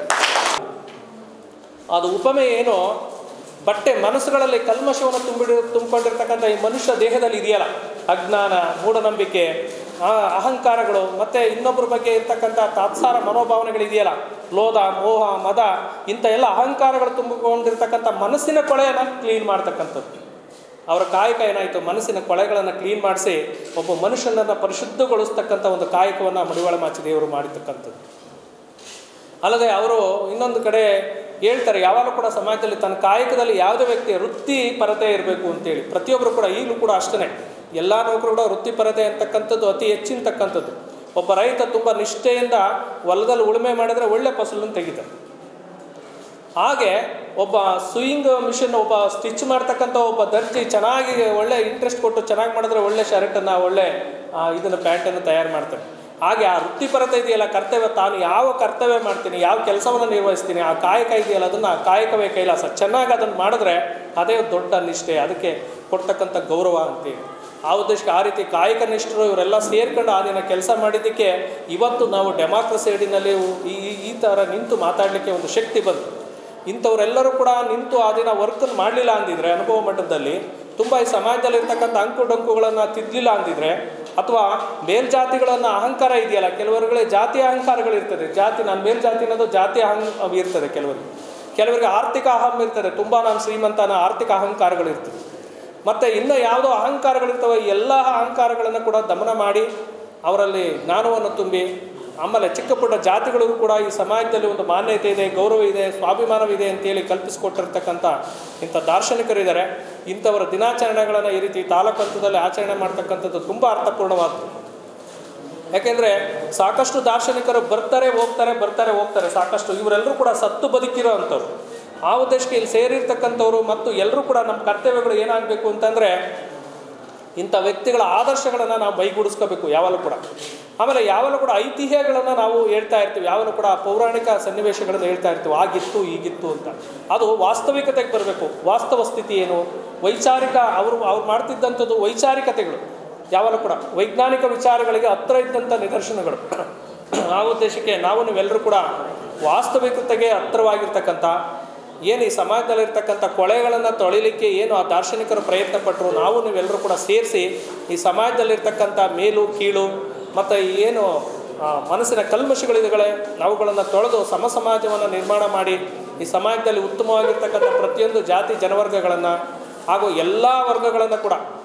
ಅದು ಉಪಮೆ ಏನು ಬಟ್ಟೆ ಮನಸ್ಸುಗಳಲ್ಲಿ ಕಲ್ಮಶವನ್ನು ತುಂಬಿಡಿ ತುಂಬಿಕೊಂಡಿರ್ತಕ್ಕಂಥ ಈ ಮನುಷ್ಯ ದೇಹದಲ್ಲಿ ಇದೆಯಲ್ಲ ಅಜ್ಞಾನ ಮೂಢನಂಬಿಕೆ ಆ, ಅಹಂಕಾರಗಳು ಮತ್ತು ಇನ್ನೊಬ್ಬರ ಬಗ್ಗೆ ಇರ್ತಕ್ಕಂಥ ತಾತ್ಸಾರ ಮನೋಭಾವನೆಗಳಿದೆಯಲ್ಲ ಲೋಧ ಮೋಹ ಮದ ಇಂಥ ಎಲ್ಲ ಅಹಂಕಾರಗಳು ತುಂಬಿಕೊಂಡಿರ್ತಕ್ಕಂಥ ಮನಸ್ಸಿನ ಕೊಳೆಯನ್ನು ಕ್ಲೀನ್ ಮಾಡ್ತಕ್ಕಂಥದ್ದು ಅವರ ಕಾಯಕ ಏನಾಯಿತು ಮನಸ್ಸಿನ ಕೊಳೆಗಳನ್ನು ಕ್ಲೀನ್ ಮಾಡಿಸಿ ಒಬ್ಬ ಮನುಷ್ಯನನ್ನು ಪರಿಶುದ್ಧಗೊಳಿಸ್ತಕ್ಕಂಥ ಒಂದು ಕಾಯಕವನ್ನು ಮಡಿವಾಳ ಮಾಚಿದೇವರು ಮಾಡಿರ್ತಕ್ಕಂಥದ್ದು ಅಲ್ಲದೆ ಅವರು ಇನ್ನೊಂದು ಕಡೆ ಹೇಳ್ತಾರೆ ಯಾವಾಗಲೂ ಕೂಡ ಸಮಾಜದಲ್ಲಿ ತನ್ನ ಕಾಯಕದಲ್ಲಿ ಯಾವುದೇ ವ್ಯಕ್ತಿ ವೃತ್ತಿಪರತೆ ಇರಬೇಕು ಅಂತೇಳಿ ಪ್ರತಿಯೊಬ್ಬರು ಕೂಡ ಈಗಲೂ ಕೂಡ ಅಷ್ಟೇ ಎಲ್ಲ ನೌಕರು ಕೂಡ ವೃತ್ತಿಪರತೆ ಅಂತಕ್ಕಂಥದ್ದು ಅತಿ ಹೆಚ್ಚಿನತಕ್ಕಂಥದ್ದು ಒಬ್ಬ ರೈತ ತುಂಬ ನಿಷ್ಠೆಯಿಂದ ಹೊಲದಲ್ಲಿ ಉಳುಮೆ ಮಾಡಿದರೆ ಒಳ್ಳೆ ಫಸಲನ್ನು ತೆಗಿತಾರೆ ಹಾಗೆ ಒಬ್ಬ ಸ್ವಿಂಗ್ ಮಿಷನ್ ಒಬ್ಬ ಸ್ಟಿಚ್ ಮಾಡ್ತಕ್ಕಂಥ ಒಬ್ಬ ದರ್ಜಿ ಚೆನ್ನಾಗಿ ಒಳ್ಳೆ ಇಂಟ್ರೆಸ್ಟ್ ಕೊಟ್ಟು ಚೆನ್ನಾಗಿ ಮಾಡಿದ್ರೆ ಒಳ್ಳೆ ಶರ್ಟನ್ನು ಒಳ್ಳೆ ಇದನ್ನು ಪ್ಯಾಂಟನ್ನು ತಯಾರು ಮಾಡ್ತಾರೆ ಹಾಗೆ ಆ ವೃತ್ತಿಪರತೆ ಇದೆಯಲ್ಲ ಕರ್ತವ್ಯ ತಾನು ಯಾವ ಕರ್ತವ್ಯ ಮಾಡ್ತೀನಿ ಯಾವ ಕೆಲಸವನ್ನು ನಿರ್ವಹಿಸ್ತೀನಿ ಆ ಕಾಯಕ ಇದೆಯಲ್ಲ ಅದನ್ನು ಆ ಕಾಯಕವೇ ಕೈಲಾಸ ಚೆನ್ನಾಗಿ ಅದನ್ನು ಮಾಡಿದ್ರೆ ಅದೇ ದೊಡ್ಡ ನಿಷ್ಠೆ ಅದಕ್ಕೆ ಕೊಡ್ತಕ್ಕಂಥ ಗೌರವ ಅಂತೇಳಿ ಆ ಉದ್ದೇಶಕ್ಕೆ ಆ ರೀತಿ ಕಾಯಕ ನಿಷ್ಠರು ಇವರೆಲ್ಲ ಸೇರ್ಕೊಂಡು ಆ ದಿನ ಕೆಲಸ ಮಾಡಿದ್ದಕ್ಕೆ ಇವತ್ತು ನಾವು ಡೆಮಾಕ್ರಸಿ ಅಡಿನಲ್ಲಿ ಈ ಈ- ಈ ಥರ ನಿಂತು ಮಾತಾಡಲಿಕ್ಕೆ ಒಂದು ಶಕ್ತಿ ಬಂತು ಇಂಥವರೆಲ್ಲರೂ ಕೂಡ ನಿಂತು ಆ ದಿನ ವರ್ಕನ್ನು ಮಾಡಲಿಲ್ಲ ಅಂದಿದ್ರೆ ಅನುಭವ ಮಟ್ಟದಲ್ಲಿ ತುಂಬ ಈ ಸಮಾಜದಲ್ಲಿ ಇರ್ತಕ್ಕಂಥ ಅಂಕು ಡೊಂಕುಗಳನ್ನು ತಿದ್ದಲಿಲ್ಲ ಅಂದಿದ್ರೆ ಅಥವಾ ಮೇಲ್ಜಾತಿಗಳನ್ನು ಅಹಂಕಾರ ಇದೆಯಲ್ಲ ಕೆಲವರುಗಳಿಗೆ ಜಾತಿ ಅಹಂಕಾರಗಳಿರ್ತದೆ ಜಾತಿ ನಾನು ಮೇಲ್ಜಾತಿ ಅನ್ನೋದು ಜಾತಿ ಅಹಂ ಇರ್ತದೆ ಕೆಲವರಿಗೆ ಕೆಲವರಿಗೆ ಆರ್ಥಿಕ ಅಹಂ ಇರ್ತದೆ ತುಂಬ ನಾನು ಶ್ರೀಮಂತ ಅನ್ನೋ ಆರ್ಥಿಕ ಅಹಂಕಾರಗಳಿರ್ತದೆ ಮತ್ತು ಇನ್ನು ಯಾವುದೋ ಅಹಂಕಾರಗಳಿರ್ತವೆ ಈ ಎಲ್ಲ ಅಹಂಕಾರಗಳನ್ನು ಕೂಡ ದಮನ ಮಾಡಿ ಅವರಲ್ಲಿ ಜ್ಞಾನವನ್ನು ತುಂಬಿ ಆಮೇಲೆ ಚಿಕ್ಕ ಪುಟ್ಟ ಜಾತಿಗಳಿಗೂ ಕೂಡ ಈ ಸಮಾಜದಲ್ಲಿ ಒಂದು ಮಾನ್ಯತೆ ಇದೆ ಗೌರವ ಇದೆ ಸ್ವಾಭಿಮಾನವಿದೆ ಅಂತೇಳಿ ಕಲ್ಪಿಸಿಕೊಟ್ಟಿರ್ತಕ್ಕಂಥ ಇಂಥ ದಾರ್ಶನಿಕರಿದ್ದಾರೆ ಇಂಥವರ ದಿನಾಚರಣೆಗಳನ್ನು ಈ ರೀತಿ ತಾಲೂಕು ಹಂತದಲ್ಲಿ ಆಚರಣೆ ಮಾಡ್ತಕ್ಕಂಥದ್ದು ತುಂಬ ಅರ್ಥಪೂರ್ಣವಾದ್ದು ಯಾಕೆಂದರೆ ಸಾಕಷ್ಟು ದಾರ್ಶನಿಕರು ಬರ್ತಾರೆ ಹೋಗ್ತಾರೆ ಬರ್ತಾರೆ ಹೋಗ್ತಾರೆ ಸಾಕಷ್ಟು ಇವರೆಲ್ಲರೂ ಕೂಡ ಸತ್ತು ಬದುಕಿರೋ ಅಂಥವ್ರು ಆ ಉದ್ದೇಶಕ್ಕೆ ಇಲ್ಲಿ ಸೇರಿರ್ತಕ್ಕಂಥವ್ರು ಮತ್ತು ಎಲ್ಲರೂ ಕೂಡ ನಮ್ಮ ಕರ್ತವ್ಯಗಳು ಏನಾಗಬೇಕು ಅಂತಂದರೆ ಇಂಥ ವ್ಯಕ್ತಿಗಳ ಆದರ್ಶಗಳನ್ನು ನಾವು ಬೈಗೂಡಿಸ್ಕೋಬೇಕು ಯಾವಾಗಲೂ ಕೂಡ ಆಮೇಲೆ ಯಾವಾಗಲೂ ಕೂಡ ಐತಿಹ್ಯಗಳನ್ನು ನಾವು ಹೇಳ್ತಾ ಇರ್ತೀವಿ ಯಾವಾಗಲೂ ಕೂಡ ಪೌರಾಣಿಕ ಸನ್ನಿವೇಶಗಳನ್ನು ಹೇಳ್ತಾ ಇರ್ತೀವಿ ಆಗಿತ್ತು ಈಗಿತ್ತು ಅಂತ ಅದು ವಾಸ್ತವಿಕತೆಗೆ ಬರಬೇಕು ವಾಸ್ತವ ಸ್ಥಿತಿ ಏನು ವೈಚಾರಿಕ ಅವರು ಅವ್ರು ಮಾಡ್ತಿದ್ದಂಥದ್ದು ವೈಚಾರಿಕತೆಗಳು ಯಾವಾಗಲೂ ಕೂಡ ವೈಜ್ಞಾನಿಕ ವಿಚಾರಗಳಿಗೆ ಹತ್ತಿರ ಇದ್ದಂಥ ನಿದರ್ಶನಗಳು ಆ ಉದ್ದೇಶಕ್ಕೆ ನಾವು ನೀವೆಲ್ಲರೂ ಕೂಡ ವಾಸ್ತವಿಕತೆಗೆ ಹತ್ತಿರವಾಗಿರ್ತಕ್ಕಂಥ ಏನು ಈ ಸಮಾಜದಲ್ಲಿರ್ತಕ್ಕಂಥ ಕೊಳೆಗಳನ್ನು ತೊಳಿಲಿಕ್ಕೆ ಏನು ಆ ದಾರ್ಶನಿಕರು ಪ್ರಯತ್ನ ಪಟ್ಟರು ನಾವು ನೀವೆಲ್ಲರೂ ಕೂಡ ಸೇರಿಸಿ ಈ ಸಮಾಜದಲ್ಲಿರ್ತಕ್ಕಂಥ ಮೇಲು ಕೀಳು ಮತ್ತು ಏನು ಆ, ಮನಸ್ಸಿನ ಕಲ್ಮಶಗಳಿದೆಗಳೇ ಅವುಗಳನ್ನು ತೊಳೆದು ಸಮ ಸಮಾಜವನ್ನು ನಿರ್ಮಾಣ ಮಾಡಿ ಈ ಸಮಾಜದಲ್ಲಿ ಉತ್ತಮವಾಗಿರ್ತಕ್ಕಂಥ ಪ್ರತಿಯೊಂದು ಜಾತಿ ಜನವರ್ಗಗಳನ್ನು ಹಾಗೂ ಎಲ್ಲ ವರ್ಗಗಳನ್ನು ಕೂಡ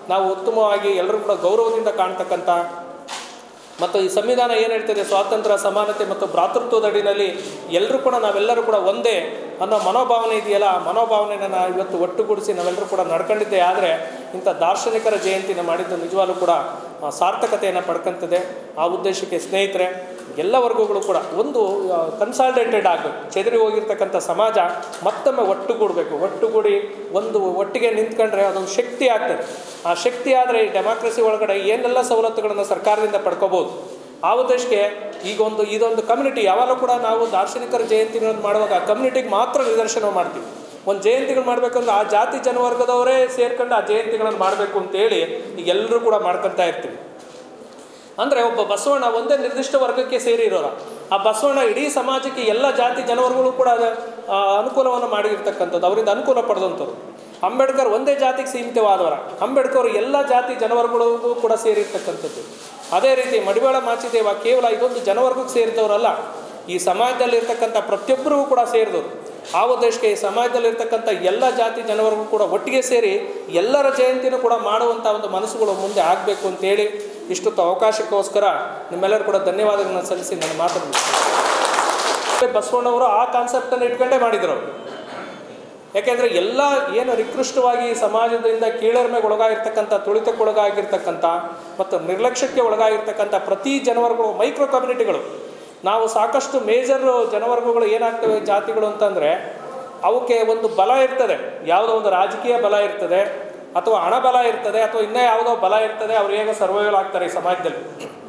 ನಾವು ಉತ್ತಮವಾಗಿ ಎಲ್ಲರೂ ಕೂಡ ಗೌರವದಿಂದ ಕಾಣ್ತಕ್ಕಂಥ ಮತ್ತು ಈ ಸಂವಿಧಾನ ಏನು ಹೇಳ್ತಿದೆ ಸ್ವಾತಂತ್ರ್ಯ ಸಮಾನತೆ ಮತ್ತು ಭ್ರಾತೃತ್ವದ ಅಡಿನಲ್ಲಿ ಎಲ್ಲರೂ ಕೂಡ ನಾವೆಲ್ಲರೂ ಕೂಡ ಒಂದೇ ಅನ್ನೋ ಮನೋಭಾವನೆ ಇದೆಯಲ್ಲ ಆ ಮನೋಭಾವನೆಯನ್ನು ನಾವು ಇವತ್ತು ಒಟ್ಟುಗೂಡಿಸಿ ನಾವೆಲ್ಲರೂ ಕೂಡ ನಡ್ಕೊಂಡಿದ್ದೆ ಆದರೆ ಇಂಥ ದಾರ್ಶನಿಕರ ಜಯಂತಿನ ಮಾಡಿದ್ದು ನಿಜವಾಗ್ಲೂ ಕೂಡ ಆ, ಸಾರ್ಥಕತೆಯನ್ನು ಪಡ್ಕೊಂತದೆ ಆ ಉದ್ದೇಶಕ್ಕೆ ಸ್ನೇಹಿತರೆ ಎಲ್ಲ ವರ್ಗಗಳು ಕೂಡ ಒಂದು ಕನ್ಸಾಲ್ಟೇಟೆಡ್ ಆಗಬೇಕು ಚೆದರಿ ಹೋಗಿರ್ತಕ್ಕಂಥ ಸಮಾಜ ಮತ್ತೊಮ್ಮೆ ಒಟ್ಟುಗೂಡಬೇಕು ಒಟ್ಟುಗೂಡಿ ಒಂದು ಒಟ್ಟಿಗೆ ನಿಂತ್ಕೊಂಡ್ರೆ ಅದೊಂದು ಶಕ್ತಿ ಆಗ್ತದೆ ಆ ಶಕ್ತಿ ಆದರೆ ಈ ಡೆಮಾಕ್ರಸಿ ಒಳಗಡೆ ಏನೆಲ್ಲ ಸವಲತ್ತುಗಳನ್ನು ಸರ್ಕಾರದಿಂದ ಪಡ್ಕೋಬೋದು ಆ ಉದ್ದೇಶಕ್ಕೆ ಈಗ ಒಂದು ಇದೊಂದು ಕಮ್ಯುನಿಟಿ ಯಾವಾಗಲೂ ಕೂಡ ನಾವು ದಾರ್ಶನಿಕರ ಜಯಂತಿಗಳನ್ನು ಮಾಡುವಾಗ ಆ ಕಮ್ಯುನಿಟಿಗೆ ಮಾತ್ರ ನಿದರ್ಶನ ಮಾಡ್ತೀವಿ ಒಂದು ಜಯಂತಿಗಳು ಮಾಡಬೇಕಂದ್ರೆ ಆ ಜಾತಿ ಜನವರ್ಗದವರೇ ಸೇರ್ಕೊಂಡು ಆ ಜಯಂತಿಗಳನ್ನು ಮಾಡಬೇಕು ಅಂತೇಳಿ ಈಗ ಎಲ್ಲರೂ ಕೂಡ ಮಾಡ್ಕೊತಾ ಇರ್ತೀವಿ ಅಂದರೆ ಒಬ್ಬ ಬಸವಣ್ಣ ಒಂದೇ ನಿರ್ದಿಷ್ಟ ವರ್ಗಕ್ಕೆ ಸೇರಿರೋರ ಆ ಬಸವಣ್ಣ ಇಡೀ ಸಮಾಜಕ್ಕೆ ಎಲ್ಲ ಜಾತಿ ಜನವರ್ಗಗಳು ಕೂಡ ಆ, ಅನುಕೂಲವನ್ನು ಮಾಡಿರ್ತಕ್ಕಂಥದ್ದು ಅವರಿಂದ ಅನುಕೂಲ ಪಡೆದಂಥವ್ರು ಅಂಬೇಡ್ಕರ್ ಒಂದೇ ಜಾತಿಗೆ ಸೀಮಿತವಾದವರ ಅಂಬೇಡ್ಕರ್ ಎಲ್ಲ ಜಾತಿ ಜನವರ್ಗಳಿಗೂ ಕೂಡ ಸೇರಿರ್ತಕ್ಕಂಥದ್ದು ಅದೇ ರೀತಿ ಮಡಿವಾಳ ಮಾಚಿದೇವ ಕೇವಲ ಇದೊಂದು ಜನವರ್ಗಕ್ಕೆ ಸೇರಿದವರಲ್ಲ ಈ ಸಮಾಜದಲ್ಲಿರ್ತಕ್ಕಂಥ ಪ್ರತಿಯೊಬ್ಬರಿಗೂ ಕೂಡ ಸೇರಿದವರು ಆ ಉದ್ದೇಶಕ್ಕೆ ಈ ಸಮಾಜದಲ್ಲಿರ್ತಕ್ಕಂಥ ಎಲ್ಲ ಜಾತಿ ಜನವರ್ಗೂ ಕೂಡ ಒಟ್ಟಿಗೆ ಸೇರಿ ಎಲ್ಲರ ಜಯಂತಿನೂ ಕೂಡ ಮಾಡುವಂಥ ಒಂದು ಮನಸ್ಸುಗಳು ಮುಂದೆ ಆಗಬೇಕು ಅಂತೇಳಿ ಇಷ್ಟೊತ್ತು ಅವಕಾಶಕ್ಕೋಸ್ಕರ ನಿಮ್ಮೆಲ್ಲರೂ ಕೂಡ ಧನ್ಯವಾದಗಳನ್ನ ಸಲ್ಲಿಸಿ ನಾನು ಮಾತಾಡ್ತೀನಿ ಬಸವಣ್ಣವರು ಆ ಕಾನ್ಸೆಪ್ಟನ್ನು ಇಟ್ಕೊಂಡೇ ಮಾಡಿದ್ರು ಅವ್ರು. ಯಾಕೆಂದರೆ ಎಲ್ಲ ಏನು ನಿಕೃಷ್ಟವಾಗಿ ಸಮಾಜದಿಂದ ಕೀಳರಿಮೆಗೆ ಒಳಗಾಗಿರ್ತಕ್ಕಂಥ ತುಳಿತಕ್ಕೆ ಒಳಗಾಗಿರ್ತಕ್ಕಂಥ ಮತ್ತು ನಿರ್ಲಕ್ಷ್ಯಕ್ಕೆ ಒಳಗಾಗಿರ್ತಕ್ಕಂಥ ಪ್ರತಿ ಜನವರ್ಗಗಳು ಮೈಕ್ರೋ ಕಮ್ಯುನಿಟಿಗಳು ನಾವು ಸಾಕಷ್ಟು ಮೇಜರ್ ಜನವರ್ಗಗಳು ಏನಾಗ್ತವೆ ಜಾತಿಗಳು ಅಂತಂದರೆ ಅವಕ್ಕೆ ಒಂದು ಬಲ ಇರ್ತದೆ ಯಾವುದೋ ಒಂದು ರಾಜಕೀಯ ಬಲ ಇರ್ತದೆ ಅಥವಾ ಹಣ ಬಲ ಇರ್ತದೆ ಅಥವಾ ಇನ್ನೂ ಯಾವುದೋ ಬಲ ಇರ್ತದೆ ಅವ್ರು ಹೇಗೋ ಸರ್ವೈವಲ್ ಆಗ್ತಾರೆ ಈ ಸಮಾಜದಲ್ಲಿ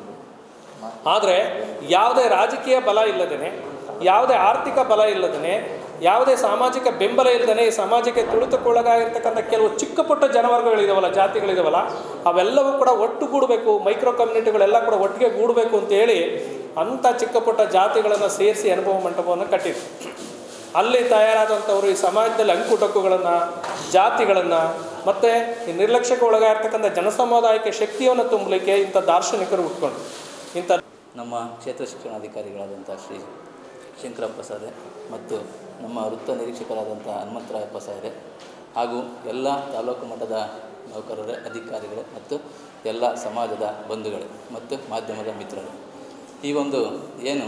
ಆದರೆ ಯಾವುದೇ ರಾಜಕೀಯ ಬಲ ಇಲ್ಲದೇ ಯಾವುದೇ ಆರ್ಥಿಕ ಬಲ ಇಲ್ಲದೇ ಯಾವುದೇ ಸಾಮಾಜಿಕ ಬೆಂಬಲ ಇಲ್ಲದೇ ಈ ಸಮಾಜಕ್ಕೆ ತುಳಿತಕ್ಕೊಳಗಾಗಿರ್ತಕ್ಕಂಥ ಕೆಲವು ಚಿಕ್ಕ ಪುಟ್ಟ ಜನವರ್ಗಗಳಿದಾವಲ್ಲ ಜಾತಿಗಳಿದಾವಲ್ಲ ಅವೆಲ್ಲವೂ ಕೂಡ ಒಟ್ಟುಗೂಡಬೇಕು ಮೈಕ್ರೋ ಕಮ್ಯುನಿಟಿಗಳೆಲ್ಲ ಕೂಡ ಒಟ್ಟಿಗೆ ಗೂಡಬೇಕು ಅಂತೇಳಿ ಅಂಥ ಚಿಕ್ಕ ಪುಟ್ಟ ಜಾತಿಗಳನ್ನು ಸೇರಿಸಿ ಅನುಭವ ಮಂಟಪವನ್ನು ಕಟ್ಟಿದ್ರು ಅಲ್ಲಿ ತಯಾರಾದಂಥವರು ಈ ಸಮಾಜದಲ್ಲಿ ಅಂಕುಟೊಕ್ಕುಗಳನ್ನು ಜಾತಿಗಳನ್ನು ಮತ್ತು ಈ ನಿರ್ಲಕ್ಷ್ಯಕ್ಕೆ ಒಳಗಾಗಿರ್ತಕ್ಕಂಥ ಜನಸಮುದಾಯಕ್ಕೆ ಶಕ್ತಿಯನ್ನು ತುಂಬಲಿಕ್ಕೆ ಇಂಥ ದಾರ್ಶನಿಕರು ಹುಟ್ಕೊಂಡ್ರು ಇಂಥ ನಮ್ಮ ಕ್ಷೇತ್ರ ಶಿಕ್ಷಣಾಧಿಕಾರಿಗಳಾದಂಥ ಶ್ರೀ ಶಂಕರಪ್ಪ ಸಾರೆ ಮತ್ತು ನಮ್ಮ ವೃತ್ತ ನಿರೀಕ್ಷಕರಾದಂಥ ಹನುಮಂತರಾಯಪ್ಪ ಸಾರೆ ಹಾಗೂ ಎಲ್ಲ ತಾಲೂಕು ಮಟ್ಟದ ನೌಕರರೇ ಅಧಿಕಾರಿಗಳೇ ಮತ್ತು ಎಲ್ಲ ಸಮಾಜದ ಬಂಧುಗಳೇ ಮತ್ತು ಮಾಧ್ಯಮದ ಮಿತ್ರರು ಈ ಒಂದು ಏನು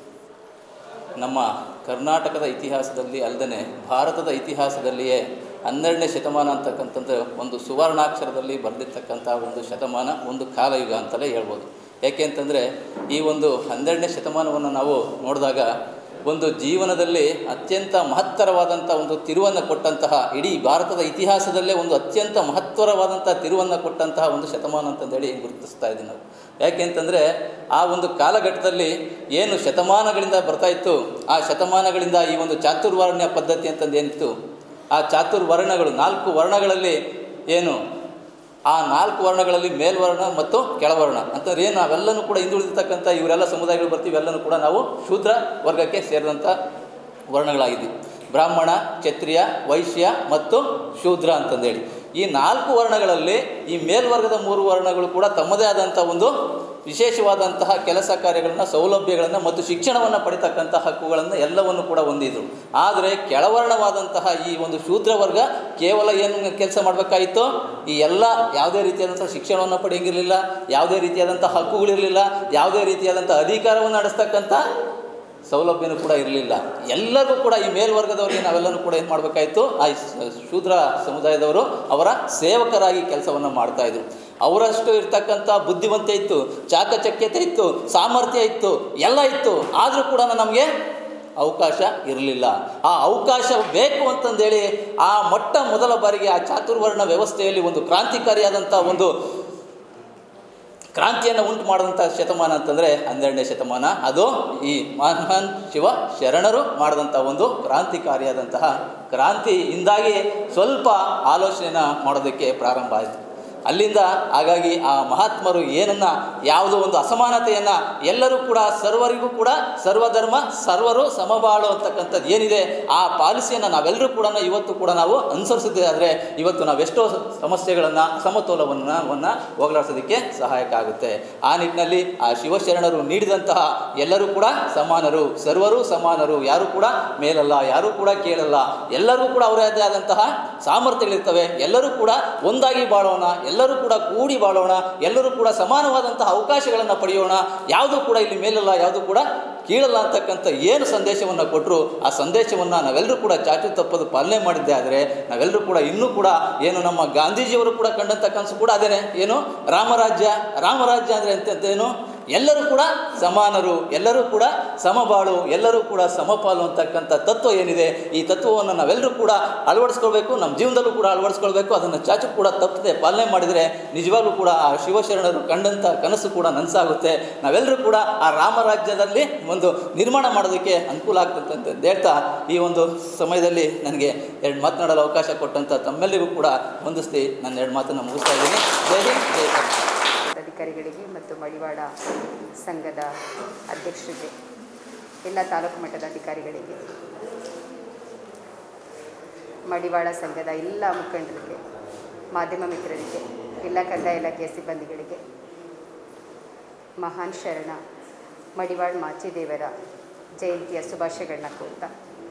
ನಮ್ಮ ಕರ್ನಾಟಕದ ಇತಿಹಾಸದಲ್ಲಿ ಅಲ್ಲದೆ ಭಾರತದ ಇತಿಹಾಸದಲ್ಲಿಯೇ ಹನ್ನೆರಡನೇ ಶತಮಾನ ಅಂತಕ್ಕಂಥದ್ದು ಒಂದು ಸುವರ್ಣಾಕ್ಷರದಲ್ಲಿ ಬರೆದಿರ್ತಕ್ಕಂಥ ಒಂದು ಶತಮಾನ ಒಂದು ಕಾಲಯುಗ ಅಂತಲೇ ಹೇಳ್ಬೋದು ಯಾಕೆ ಅಂತಂದರೆ ಈ ಒಂದು ಹನ್ನೆರಡನೇ ಶತಮಾನವನ್ನು ನಾವು ನೋಡಿದಾಗ ಒಂದು ಜೀವನದಲ್ಲಿ ಅತ್ಯಂತ ಮಹತ್ತರವಾದಂಥ ಒಂದು ತಿರುವನ್ನು ಕೊಟ್ಟಂತಹ ಇಡೀ ಭಾರತದ ಇತಿಹಾಸದಲ್ಲೇ ಒಂದು ಅತ್ಯಂತ ಮಹತ್ತರವಾದಂಥ ತಿರುವನ್ನು ಕೊಟ್ಟಂತಹ ಒಂದು ಶತಮಾನ ಅಂತಂದೇಳಿ ಗುರುತಿಸ್ತಾ ಇದ್ದೀವಿ ನಾವು ಯಾಕೆ ಅಂತಂದರೆ ಆ ಒಂದು ಕಾಲಘಟ್ಟದಲ್ಲಿ ಏನು ಶತಮಾನಗಳಿಂದ ಬರ್ತಾ ಇತ್ತು ಆ ಶತಮಾನಗಳಿಂದ ಈ ಒಂದು ಚಾತುರ್ವರ್ಣ್ಯ ಪದ್ಧತಿ ಅಂತಂದು ಏನಿತ್ತು ಆ ಚಾತುರ್ವರ್ಣಗಳು ನಾಲ್ಕು ವರ್ಣಗಳಲ್ಲಿ ಏನು ಆ ನಾಲ್ಕು ವರ್ಣಗಳಲ್ಲಿ ಮೇಲ್ವರ್ಣ ಮತ್ತು ಕೆಳವರ್ಣ ಅಂತಂದ್ರೆ ಏನು ನಾವೆಲ್ಲನೂ ಕೂಡ ಹಿಂದುಳಿದಿರ್ತಕ್ಕಂಥ ಇವರೆಲ್ಲ ಸಮುದಾಯಗಳು ಬರ್ತೀವಿ ಎಲ್ಲನೂ ಕೂಡ ನಾವು ಶೂದ್ರ ವರ್ಗಕ್ಕೆ ಸೇರಿದಂಥ ವರ್ಣಗಳಾಗಿದ್ದೀವಿ ಬ್ರಾಹ್ಮಣ ಕ್ಷತ್ರಿಯ ವೈಶ್ಯ ಮತ್ತು ಶೂದ್ರ ಅಂತಂದೇಳಿ ಈ ನಾಲ್ಕು ವರ್ಣಗಳಲ್ಲಿ ಈ ಮೇಲ್ವರ್ಗದ ಮೂರು ವರ್ಣಗಳು ಕೂಡ ತಮ್ಮದೇ ಆದಂಥ ಒಂದು ವಿಶೇಷವಾದಂತಹ ಕೆಲಸ ಕಾರ್ಯಗಳನ್ನು ಸೌಲಭ್ಯಗಳನ್ನು ಮತ್ತು ಶಿಕ್ಷಣವನ್ನು ಪಡಿತಕ್ಕಂಥ ಹಕ್ಕುಗಳನ್ನು ಎಲ್ಲವನ್ನು ಕೂಡ ಹೊಂದಿದ್ರು ಆದರೆ ಕೆಳವರ್ಣವಾದಂತಹ ಈ ಒಂದು ಶೂದ್ರ ವರ್ಗ ಕೇವಲ ಏನು ಕೆಲಸ ಮಾಡಬೇಕಾಗಿತ್ತು ಈ ಎಲ್ಲ ಯಾವುದೇ ರೀತಿಯಾದಂಥ ಶಿಕ್ಷಣವನ್ನು ಪಡೆಯಂಗಿರಲಿಲ್ಲ ಯಾವುದೇ ರೀತಿಯಾದಂಥ ಹಕ್ಕುಗಳಿರಲಿಲ್ಲ ಯಾವುದೇ ರೀತಿಯಾದಂಥ ಅಧಿಕಾರವನ್ನು ನಡೆಸ್ತಕ್ಕಂಥ ಸೌಲಭ್ಯನೂ ಕೂಡ ಇರಲಿಲ್ಲ ಎಲ್ಲರಿಗೂ ಕೂಡ ಈ ಮೇಲ್ವರ್ಗದವರಿಗೆ ನಾವೆಲ್ಲರೂ ಕೂಡ ಏನು ಮಾಡಬೇಕಾಯಿತು ಆ ಶ- ಶೂದ್ರ ಸಮುದಾಯದವರು ಅವರ ಸೇವಕರಾಗಿ ಕೆಲಸವನ್ನು ಮಾಡ್ತಾಯಿದ್ರು ಅವರಷ್ಟು ಇರ್ತಕ್ಕಂಥ ಬುದ್ಧಿವಂತೆ ಇತ್ತು ಚಾಕಚಕ್ಯತೆ ಇತ್ತು ಸಾಮರ್ಥ್ಯ ಇತ್ತು ಎಲ್ಲ ಇತ್ತು ಆದರೂ ಕೂಡ ನಮಗೆ ಅವಕಾಶ ಇರಲಿಲ್ಲ ಆ ಅವಕಾಶ ಬೇಕು ಅಂತಂದೇಳಿ ಆ ಮೊಟ್ಟ ಮೊದಲ ಬಾರಿಗೆ ಆ ಚಾತುರ್ವರ್ಣ ವ್ಯವಸ್ಥೆಯಲ್ಲಿ ಒಂದು ಕ್ರಾಂತಿಕಾರಿಯಾದಂಥ ಒಂದು ಕ್ರಾಂತಿಯನ್ನು ಉಂಟು ಮಾಡಿದಂಥ ಶತಮಾನ ಅಂತಂದರೆ ಹನ್ನೆರಡನೇ ಶತಮಾನ ಅದು ಈ ಮಹಾನ್ ಶಿವ ಶರಣರು ಮಾಡಿದಂಥ ಒಂದು ಕ್ರಾಂತಿಕಾರಿಯಾದಂತಹ ಕ್ರಾಂತಿಯಿಂದಾಗಿ ಸ್ವಲ್ಪ ಆಲೋಚನೆಯನ್ನು ಮಾಡೋದಕ್ಕೆ ಪ್ರಾರಂಭ ಆಯಿತು ಅಲ್ಲಿಂದ ಹಾಗಾಗಿ ಆ ಮಹಾತ್ಮರು ಏನನ್ನ ಯಾವುದೋ ಒಂದು ಅಸಮಾನತೆಯನ್ನು ಎಲ್ಲರೂ ಕೂಡ ಸರ್ವರಿಗೂ ಕೂಡ ಸರ್ವಧರ್ಮ ಸರ್ವರು ಸಮಬಾಳು ಅಂತಕ್ಕಂಥದ್ದು ಏನಿದೆ ಆ ಪಾಲಿಸಿಯನ್ನು ನಾವೆಲ್ಲರೂ ಕೂಡ ಇವತ್ತು ಕೂಡ ನಾವು ಅನುಸರಿಸಿದ್ದೆ ಆದರೆ ಇವತ್ತು ನಾವೆಷ್ಟೋ ಸಮಸ್ಯೆಗಳನ್ನು ಸಮತೋಲವನ್ನು ವನ್ನ ಹೋಗಲಾಡಿಸೋದಕ್ಕೆ ಸಹಾಯಕ ಆಗುತ್ತೆ ಆ ನಿಟ್ಟಿನಲ್ಲಿ ಆ ಶಿವಶರಣರು ನೀಡಿದಂತಹ ಎಲ್ಲರೂ ಕೂಡ ಸಮಾನರು ಸರ್ವರು ಸಮಾನರು ಯಾರು ಕೂಡ ಮೇಲಲ್ಲ ಯಾರೂ ಕೂಡ ಕೇಳಲ್ಲ ಎಲ್ಲರೂ ಕೂಡ ಅವರದೇ ಆದಂತಹ ಸಾಮರ್ಥ್ಯಗಳಿರ್ತವೆ ಎಲ್ಲರೂ ಕೂಡ ಒಂದಾಗಿ ಬಾಳೋಣ ಎಲ್ಲರೂ ಕೂಡ ಕೂಡಿ ಬಾಳೋಣ ಎಲ್ಲರೂ ಕೂಡ ಸಮಾನವಾದಂತಹ ಅವಕಾಶಗಳನ್ನು ಪಡೆಯೋಣ ಯಾವುದೂ ಕೂಡ ಇಲ್ಲಿ ಮೇಲಲ್ಲ ಯಾವುದೂ ಕೂಡ ಕೀಳಲ್ಲ ಅಂತಕ್ಕಂಥ ಏನು ಸಂದೇಶವನ್ನು ಕೊಟ್ಟರು ಆ ಸಂದೇಶವನ್ನು ನಾವೆಲ್ಲರೂ ಕೂಡ ಚಾಚು ತಪ್ಪದು ಪಾಲನೆ ಮಾಡಿದ್ದೆ ಆದರೆ ನಾವೆಲ್ಲರೂ ಕೂಡ ಇನ್ನೂ ಕೂಡ ಏನು ನಮ್ಮ ಗಾಂಧೀಜಿಯವರು ಕೂಡ ಕಂಡಂಥ ಕನಸು ಕೂಡ ಅದೇನೆ ಏನು ರಾಮರಾಜ್ಯ ರಾಮರಾಜ್ಯ ಅಂದರೆ ಎಂತದ್ದೇನು ಎಲ್ಲರೂ ಕೂಡ ಸಮಾನರು ಎಲ್ಲರೂ ಕೂಡ ಸಮಬಾಳು ಎಲ್ಲರೂ ಕೂಡ ಸಮಪಾಲು ಅಂತಕ್ಕಂಥ ತತ್ವ ಏನಿದೆ ಈ ತತ್ವವನ್ನು ನಾವೆಲ್ಲರೂ ಕೂಡ ಅಳವಡಿಸ್ಕೊಳ್ಬೇಕು ನಮ್ಮ ಜೀವನದಲ್ಲೂ ಕೂಡ ಅಳವಡಿಸ್ಕೊಳ್ಬೇಕು ಅದನ್ನು ಚಾಚು ಕೂಡ ತಪ್ಪದೆ ಪಾಲನೆ ಮಾಡಿದರೆ ನಿಜವಾಗ್ಲೂ ಕೂಡ ಆ ಶಿವಶರಣರು ಕಂಡಂಥ ಕನಸು ಕೂಡ ನನಸಾಗುತ್ತೆ ನಾವೆಲ್ಲರೂ ಕೂಡ ಆ ರಾಮರಾಜ್ಯದಲ್ಲಿ ಒಂದು ನಿರ್ಮಾಣ ಮಾಡೋದಕ್ಕೆ ಅನುಕೂಲ ಆಗ್ತಕ್ಕಂಥ ಹೇಳ್ತಾ ಈ ಒಂದು ಸಮಯದಲ್ಲಿ ನನಗೆ ಎರಡು ಮಾತನಾಡಲು ಅವಕಾಶ ಕೊಟ್ಟಂಥ ತಮ್ಮೆಲ್ಲರಿಗೂ ಕೂಡ ಹೊಂದಿಸ್ತಿ ನನ್ನ ಎರಡು ಮಾತನ್ನು ಮುಗಿಸ್ತಾ ಇದ್ದೀನಿ ಜೈ ಹಿಂದ್ ಜೈ ಕರ್ನಾಟಕ ಅಧಿಕಾರಿಗಳಿಗೆ ಮತ್ತು ಮಡಿವಾಳ ಸಂಘದ ಅಧ್ಯಕ್ಷರಿಗೆ ಎಲ್ಲ ತಾಲೂಕು ಮಟ್ಟದ ಅಧಿಕಾರಿಗಳಿಗೆ ಮಡಿವಾಳ ಸಂಘದ ಎಲ್ಲ ಮುಖಂಡರಿಗೆ ಮಾಧ್ಯಮ ಮಿತ್ರರಿಗೆ ಎಲ್ಲ ಕಂದಾಯ ಇಲಾಖೆಯ ಸಿಬ್ಬಂದಿಗಳಿಗೆ ಮಹಾನ್ ಶರಣ ಮಡಿವಾಳ್ ಮಾಚಿದೇವರ ಜಯಂತಿಯ ಶುಭಾಶಯಗಳನ್ನ ಕೋರ್ತಾ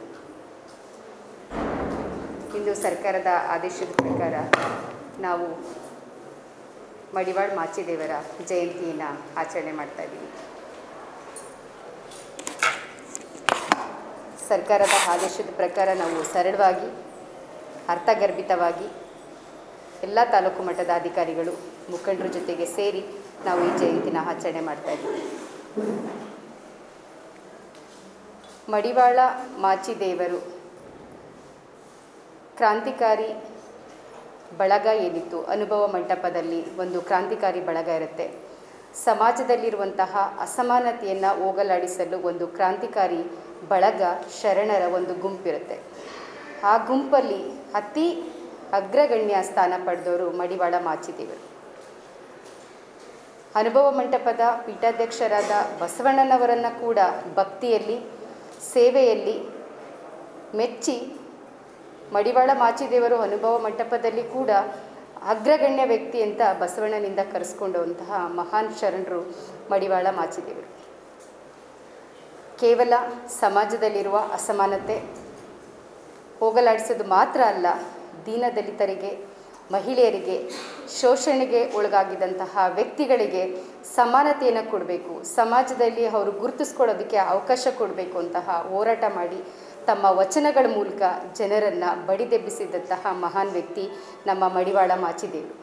ಇಂದು ಸರ್ಕಾರದ ಆದೇಶದ ಪ್ರಕಾರ ನಾವು ಮಡಿವಾಳ್ ಮಾಚಿದೇವರ ಜಯಂತಿಯನ್ನು ಆಚರಣೆ ಮಾಡ್ತಾ ಇದ್ದೀವಿ ಸರ್ಕಾರದ ಆದೇಶದ ಪ್ರಕಾರ ನಾವು ಸರಳವಾಗಿ ಅರ್ಥಗರ್ಭಿತವಾಗಿ ಎಲ್ಲ ತಾಲೂಕು ಮಟ್ಟದ ಅಧಿಕಾರಿಗಳು ಮುಖಂಡರ ಜೊತೆಗೆ ಸೇರಿ ನಾವು ಈ ಜಯಂತಿನ ಆಚರಣೆ ಮಾಡ್ತಾ ಇದ್ದೀವಿ ಮಡಿವಾಳ ಮಾಚಿದೇವರು ಕ್ರಾಂತಿಕಾರಿ ಬಳಗ ಏನಿತ್ತು ಅನುಭವ ಮಂಟಪದಲ್ಲಿ ಒಂದು ಕ್ರಾಂತಿಕಾರಿ ಬಳಗ ಇರುತ್ತೆ ಸಮಾಜದಲ್ಲಿರುವಂತಹ ಅಸಮಾನತೆಯನ್ನು ಹೋಗಲಾಡಿಸಲು ಒಂದು ಕ್ರಾಂತಿಕಾರಿ ಬಳಗ ಶರಣರ ಒಂದು ಗುಂಪಿರುತ್ತೆ ಆ ಗುಂಪಲ್ಲಿ ಅತಿ ಅಗ್ರಗಣ್ಯ ಸ್ಥಾನ ಪಡೆದವರು ಮಡಿವಾಳ ಮಾಚಿದೇವರು ಅನುಭವ ಮಂಟಪದ ಪೀಠಾಧ್ಯಕ್ಷರಾದ ಬಸವಣ್ಣನವರನ್ನು ಕೂಡ ಭಕ್ತಿಯಲ್ಲಿ ಸೇವೆಯಲ್ಲಿ ಮೆಚ್ಚಿ ಮಡಿವಾಳ ಮಾಚಿದೇವರು ಅನುಭವ ಮಂಟಪದಲ್ಲಿ ಕೂಡ ಅಗ್ರಗಣ್ಯ ವ್ಯಕ್ತಿ ಅಂತ ಬಸವಣ್ಣನಿಂದ ಕರೆಸ್ಕೊಂಡಂತಹ ಮಹಾನ್ ಶರಣರು ಮಡಿವಾಳ ಮಾಚಿದೇವರು ಕೇವಲ ಸಮಾಜದಲ್ಲಿರುವ ಅಸಮಾನತೆ ಹೋಗಲಾಡಿಸೋದು ಮಾತ್ರ ಅಲ್ಲ ದೀನದಲಿತರಿಗೆ ಮಹಿಳೆಯರಿಗೆ ಶೋಷಣೆಗೆ ಒಳಗಾಗಿದ್ದಂತಹ ವ್ಯಕ್ತಿಗಳಿಗೆ ಸಮಾನತೆಯನ್ನು ಕೊಡಬೇಕು ಸಮಾಜದಲ್ಲಿ ಅವರು ಗುರುತಿಸ್ಕೊಳ್ಳೋದಕ್ಕೆ ಅವಕಾಶ ಕೊಡಬೇಕು ಅಂತಹ ಹೋರಾಟ ಮಾಡಿ ತಮ್ಮ ವಚನಗಳ ಮೂಲಕ ಜನರನ್ನು ಬಡಿದೆಬ್ಬಿಸಿದಂತಹ ಮಹಾನ್ ವ್ಯಕ್ತಿ ನಮ್ಮ ಮಡಿವಾಳ ಮಾಚಿದೇವರು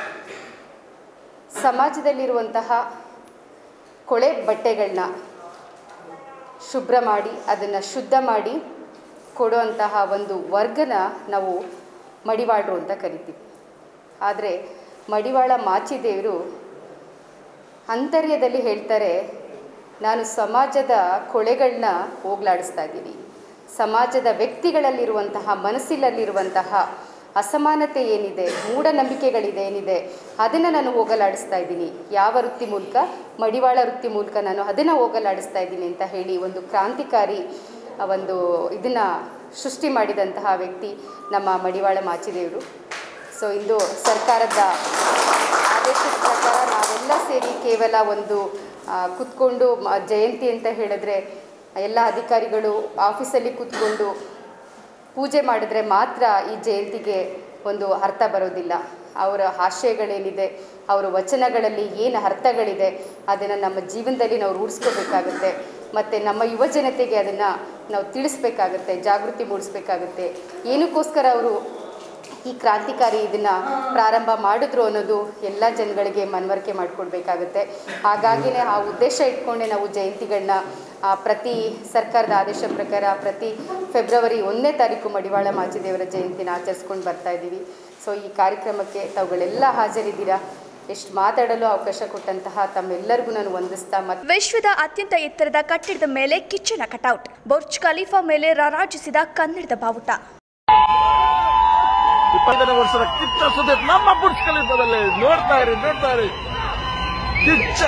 ಸಮಾಜದಲ್ಲಿರುವಂತಹ ಕೊಳೆ ಬಟ್ಟೆಗಳನ್ನ ಶುಭ್ರ ಮಾಡಿ ಅದನ್ನು ಶುದ್ಧ ಮಾಡಿ ಕೊಡುವಂತಹ ಒಂದು ವರ್ಗನ ನಾವು ಮಡಿವಾಳರು ಅಂತ ಕರಿತೀವಿ ಆದರೆ ಮಡಿವಾಳ ಮಾಚಿದೇವರು ಅಂತರ್ಯದಲ್ಲಿ ಹೇಳ್ತಾರೆ ನಾನು ಸಮಾಜದ ಕೊಳೆಗಳನ್ನ ಹೋಗ್ಲಾಡಿಸ್ತಾ ಇದ್ದೀನಿ ಸಮಾಜದ ವ್ಯಕ್ತಿಗಳಲ್ಲಿರುವಂತಹ ಮನಸ್ಸಿನಲ್ಲಿರುವಂತಹ ಅಸಮಾನತೆ ಏನಿದೆ ಮೂಢನಂಬಿಕೆಗಳಿದೆ ಏನಿದೆ ಅದನ್ನು ನಾನು ಹೋಗಲಾಡಿಸ್ತಾ ಇದ್ದೀನಿ ಯಾವ ವೃತ್ತಿ ಮೂಲಕ ಮಡಿವಾಳ ವೃತ್ತಿ ಮೂಲಕ ನಾನು ಅದನ್ನು ಹೋಗಲಾಡಿಸ್ತಾ ಇದ್ದೀನಿ ಅಂತ ಹೇಳಿ ಒಂದು ಕ್ರಾಂತಿಕಾರಿ ಆ ಒಂದು ಇದನ್ನು ಸೃಷ್ಟಿ ಮಾಡಿದಂತಹ ವ್ಯಕ್ತಿ ನಮ್ಮ ಮಡಿವಾಳ ಮಾಚಿದೇವರು ಸೊ ಇಂದು ಸರ್ಕಾರದ ಆದೇಶದ ಪ್ರಕಾರ ನಾವೆಲ್ಲ ಸೇರಿ ಕೇವಲ ಒಂದು ಆ, ಕುತ್ಕೊಂಡು ಮ- ಜಯಂತಿ ಅಂತ ಹೇಳಿದ್ರೆ ಎಲ್ಲ ಅಧಿಕಾರಿಗಳು ಆಫೀಸಲ್ಲಿ ಕೂತ್ಕೊಂಡು ಪೂಜೆ ಮಾಡಿದ್ರೆ ಮಾತ್ರ ಈ ಜಯಂತಿಗೆ ಒಂದು ಅರ್ಥ ಬರೋದಿಲ್ಲ ಅವರ ಆಶಯಗಳೇನಿದೆ ಅವರ ವಚನಗಳಲ್ಲಿ ಏನು ಅರ್ಥಗಳಿದೆ ಅದನ್ನು ನಮ್ಮ ಜೀವನದಲ್ಲಿ ನಾವು ರೂಢಿಸ್ಕೋಬೇಕಾಗುತ್ತೆ ಮತ್ತು ನಮ್ಮ ಯುವ ಜನತೆಗೆ ಅದನ್ನು ನಾವು ತಿಳಿಸ್ಬೇಕಾಗುತ್ತೆ ಜಾಗೃತಿ ಮೂಡಿಸ್ಬೇಕಾಗುತ್ತೆ ಏನಕ್ಕೋಸ್ಕರ ಅವರು ಈ ಕ್ರಾಂತಿಕಾರಿ ಇದನ್ನು ಪ್ರಾರಂಭ ಮಾಡಿದ್ರು ಅನ್ನೋದು ಎಲ್ಲ ಜನಗಳಿಗೆ ಮನವರಿಕೆ ಮಾಡಿಕೊಡ್ಬೇಕಾಗುತ್ತೆ ಹಾಗಾಗಿನೇ ಆ ಉದ್ದೇಶ ಇಟ್ಕೊಂಡೆ ನಾವು ಜಯಂತಿಗಳನ್ನ ಆ, ಪ್ರತಿ ಸರ್ಕಾರದ ಆದೇಶ ಪ್ರಕಾರ ಪ್ರತಿ ಫೆಬ್ರವರಿ ಒಂದನೇ ತಾರೀಕು ಮಡಿವಾಳ ಮಾಚಿದೇವರ ಜಯಂತಿನ ಆಚರಿಸ್ಕೊಂಡು ಬರ್ತಾ ಇದ್ದೀವಿ ಸೊ ಈ ಕಾರ್ಯಕ್ರಮಕ್ಕೆ ತಾವುಗಳೆಲ್ಲ ಹಾಜರಿದ್ದೀರಾ ಎಷ್ಟು ಮಾತಾಡಲು ಅವಕಾಶ ಕೊಟ್ಟಂತಹ ತಮ್ಮೆಲ್ಲರಿಗೂ ನಾನು ವಂದಿಸ್ತಾ ಮತ್ತು ವಿಶ್ವದ ಅತ್ಯಂತ ಎತ್ತರದ ಕಟ್ಟಡದ ಮೇಲೆ ಕಿಚ್ಚನ ಕಟೌಟ್ ಬುರ್ಜ್ ಖಲೀಫಾ ಮೇಲೆ ರಾರಾಜಿಸಿದ ಕನ್ನಡದ ಬಾವುಟ ಇಪ್ಪತ್ತನೇ ವರ್ಷದ ಕಿಚ್ಚ ಸುದೀಪ್ ನಮ್ಮ ಬುರ್ಜ್ ಖಲೀಫಾದಲ್ಲಿ ನೋಡ್ತಾ ಇರಿ ನೋಡ್ತಾ ಇರಿ Kichcha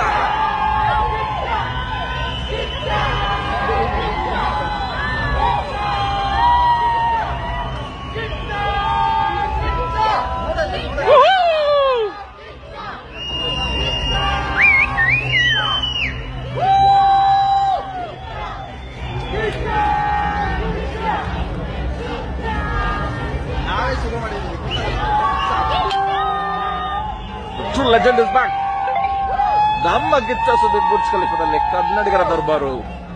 true legend is back ನಮ್ಮ ಗಿಚ್ಚ ಸುದೀಪ್ ಬುರ್ಜ್ ಖಲೀಫಾದಲ್ಲಿ ಕನ್ನಡಿಗರ ದರ್ಬಾರು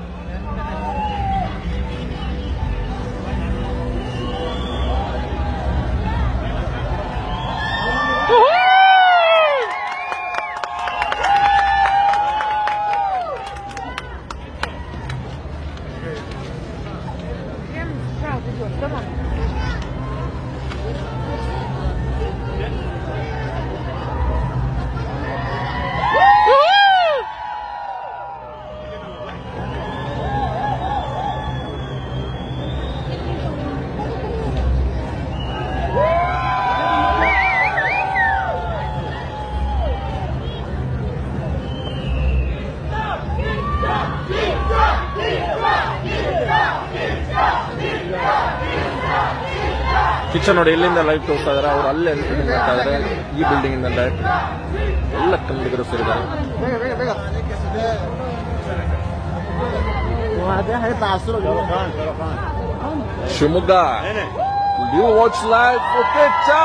ಕಿಚನ್ ನೋಡಿ ಎಲ್ಲಿಂದ ಲೈವ್ ತೋರಿಸ್ತಾ ಇದಾರೆ ಅವ್ರು ಅಲ್ಲೇ ಎಂಟ್ರಿ ಮಾಡ್ತಾ ಇದಾರೆ ಈ ಬಿಲ್ಡಿಂಗ್ ಇಂದ ಡೈರೆಕ್ಟ್ ಎಲ್ಲ ಕನ್ನಡಿಗರು ಸೇರಿದ್ದಾರೆ Shivamogga you watch live okay ಚಾ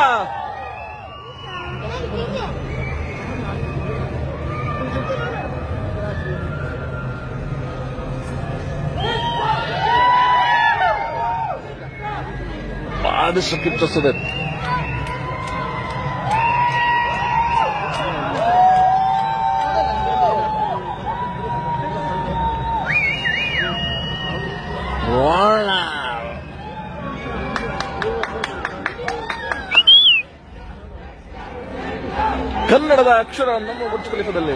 ಬಾದಿಶ ಕಿಚ್ಚಸುದೆ ಕನ್ನಡದ ಅಕ್ಷರ ನಮ್ಮ ಬುರ್ಜ್ ಖಲೀಫಾದಲ್ಲಿ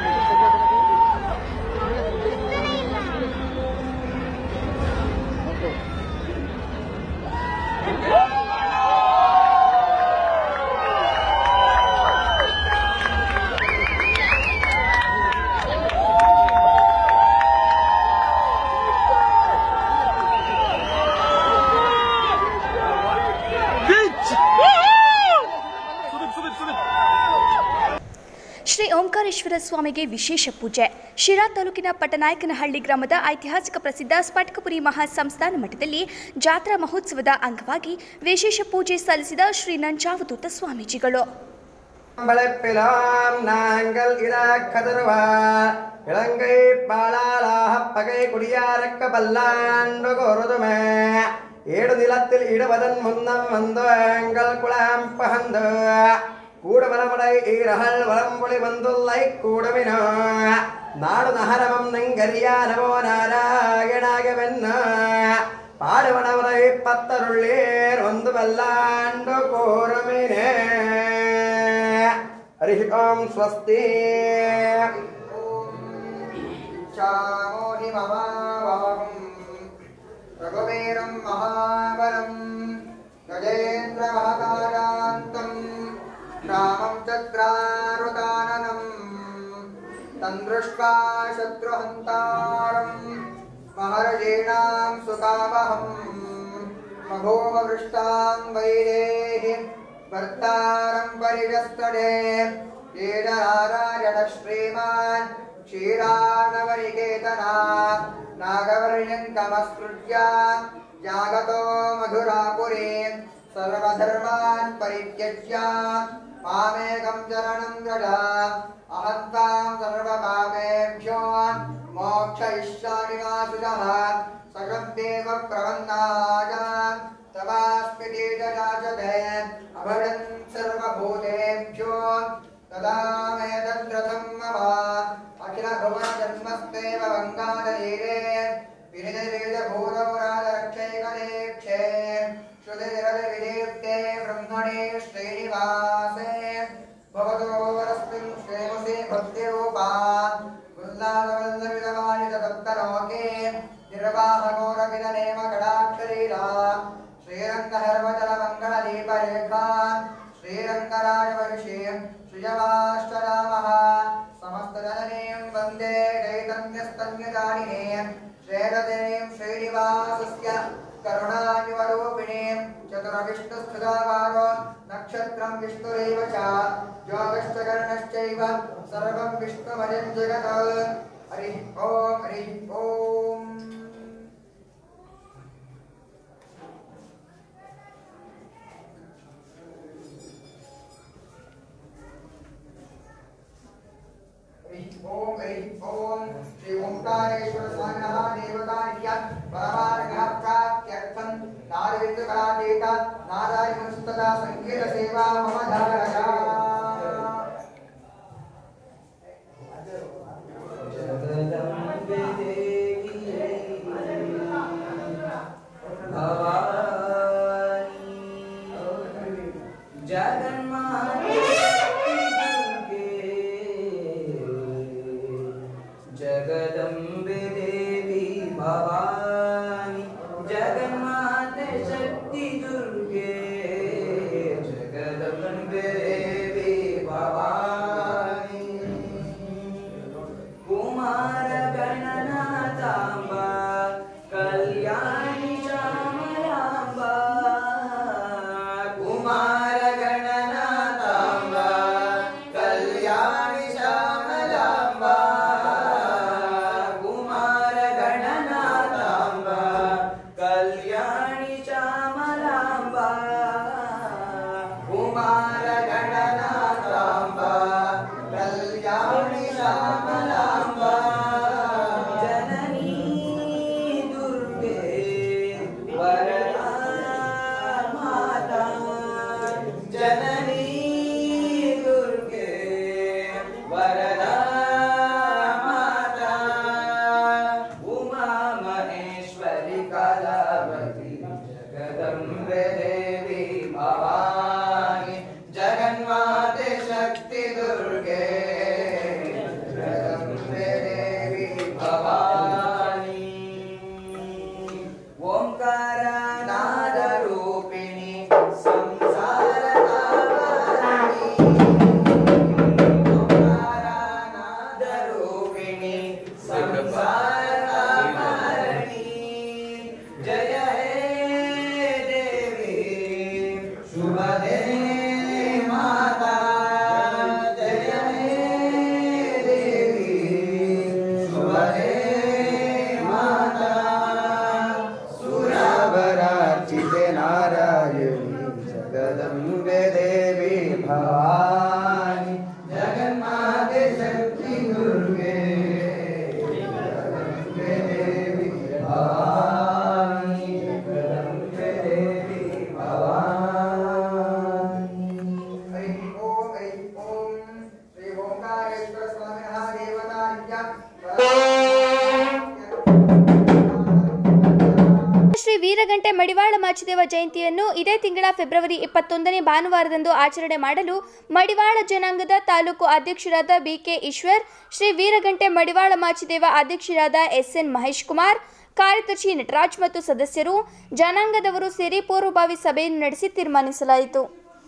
ಶ್ರೀ ಓಂಕಾರೇಶ್ವರ ಸ್ವಾಮಿಗೆ ವಿಶೇಷ ಪೂಜೆ ಶಿರಾ ತಾಲೂಕಿನ ಪಟ್ಟನಾಯಕನಹಳ್ಳಿ ಗ್ರಾಮದ ಐತಿಹಾಸಿಕ ಪ್ರಸಿದ್ಧ ಸ್ಫಟಿಕಪುರಿ ಮಹಾಸಂಸ್ಥಾನ ಮಠದಲ್ಲಿ ಜಾತ್ರಾ ಮಹೋತ್ಸವದ ಅಂಗವಾಗಿ ವಿಶೇಷ ಪೂಜೆ ಸಲ್ಲಿಸಿದ ಶ್ರೀ ನಂಜಾವಧೂತ ಸ್ವಾಮೀಜಿಗಳು பழப்பிலாம் நாங்கள் இராக்கதருவா இலங்கை பாலாலாக பகை குடியாரக்க பல்லாண்டு கோருதுமே ஏடு நிலத்தில் இடுவதன் முன்னம் வந்து எங்கள் குலாம் பகந்து கூடுமலமுடை ஈரகள் வளம்பொழி வந்துள்ளை கூடுமினோ நாடு நகரமம் நெங்கரியா நமோ நாராயணாகவென்ன பாடுவனவரை பத்தருள்ளேர் வந்து வல்லாண்டு கோருமினே हरिः ॐ स्वस्ति श्यामोहि महाबाहुम् रघुवीरं महाबलं गजेन्द्रमहकारान्तम् रामं चक्रारुदाननम् तन्द्दृष्ट्वा शत्रुहन्तारम् महर्षीणां सुकामहम् मघोमवृष्टां वैदेहि भर्तारं परिगस्तडे ीडरारायण श्रीमान् क्षीरानवनिकेतना नागवर्ण्यङ्कमस्मृत्या जागतो मधुरापुरे सर्वधर्मान् परित्यज्य मामेकं चरणं व्रज अहं त्वां सर्वकामेभ्यो मोक्षयिष्यामि वासुजः सकं देव प्रबन्धाय तवास्मि तेजराजते अभयन् सर्वभूतेभ्यो ददामेतद्रथं मम अखिलभुवनजन्मस्तेव गङ्गाधरीरे विनिधिवेदभूतपुरादरक्षैकलेक्षे श्रुतिरविदीप्ते ब्रह्मणे श्रीनिवासे भवतो वरस्मिन् श्रेमसे भक्तिरूपा वृन्दावल्लविदवानितदत्तलोके निर्वाहगोरविदनेम कडाक्षरीरा श्रीरङ्गहर्वजलमङ्गलदीपरेखा श्रीरङ्गराजवर्षी श्रियवाष्टरामः समस्तजननीं वन्दे चैतन्यस्तन्यदानिनीं श्रेरदेवीं श्रीनिवासस्य करुणायुवरूपिणीं चतुरविष्णुस्थिताकारो नक्षत्रं विष्णुरेव च योगश्च कर्णश्चैव सर्वं विष्णुमयं जगत् हरिः ॐ हरिः ॐ मम धारका जगदम्बे देवी भवानी जगन्माते शक्ति दुर्गे जगदम्बे देवी भवानी कुमार गणनाथाम्बा कल्याणी श्यामलाम्बा कुमार गणनाथाम्बा कल्याणी श्यामलाम्बा कुमार गणनाथाम्बा कल्याणी श्यामलाम्बा कुमार गणनाथाम्बा कल्याणी श्यामलाम्बा जननी दुर्गे वरदा माता जननी दुर्गे वरदा माता उमा महेश्वरी कलावती जगदम्बे देवी भवानी जगन्माते शक्ति दुर्गे जगदम्बे देवी भवानी ओंकार नाद रूपिणी संसार नाद रूपिणी संसार जय हे देवी शुभ दे माता जय हे देवी शुभ दे माता सुरावरार्चिते नारायणी जगदम्बे देवी भवानी जगन्माते शक्ति दुर्गे जगदम्बे देवी भवानी जगदम्बे देवी भवानी हरिः ओं हरिः ओं श्री ओंकारेश्वर स्वामिनः देवताभ्यां ಶ್ರೀ ವೀರಗಂಟೆ ಮಡಿವಾಳ ಮಾಚಿದೇವ ಜಯಂತಿಯನ್ನು ಇದೇ ತಿಂಗಳ ಫೆಬ್ರವರಿ ಇಪ್ಪತ್ತೊಂದನೇ ಭಾನುವಾರದಂದು ಆಚರಣೆ ಮಾಡಲು ಮಡಿವಾಳ ಜನಾಂಗದ ತಾಲೂಕು ಅಧ್ಯಕ್ಷರಾದ ಬಿಕೆ ಈಶ್ವರ್ ಶ್ರೀ ವೀರಗಂಟೆ ಮಡಿವಾಳ ಮಾಚಿದೇವ ಅಧ್ಯಕ್ಷರಾದ ಎಸ್ಎನ್ ಮಹೇಶ್ ಕುಮಾರ್ ಕಾರ್ಯದರ್ಶಿ ನಟರಾಜ್ ಮತ್ತು ಸದಸ್ಯರು ಜನಾಂಗದವರು ಸೇರಿ ಪೂರ್ವಭಾವಿ ಸಭೆಯನ್ನು ನಡೆಸಿ ತೀರ್ಮಾನಿಸಲಾಯಿತು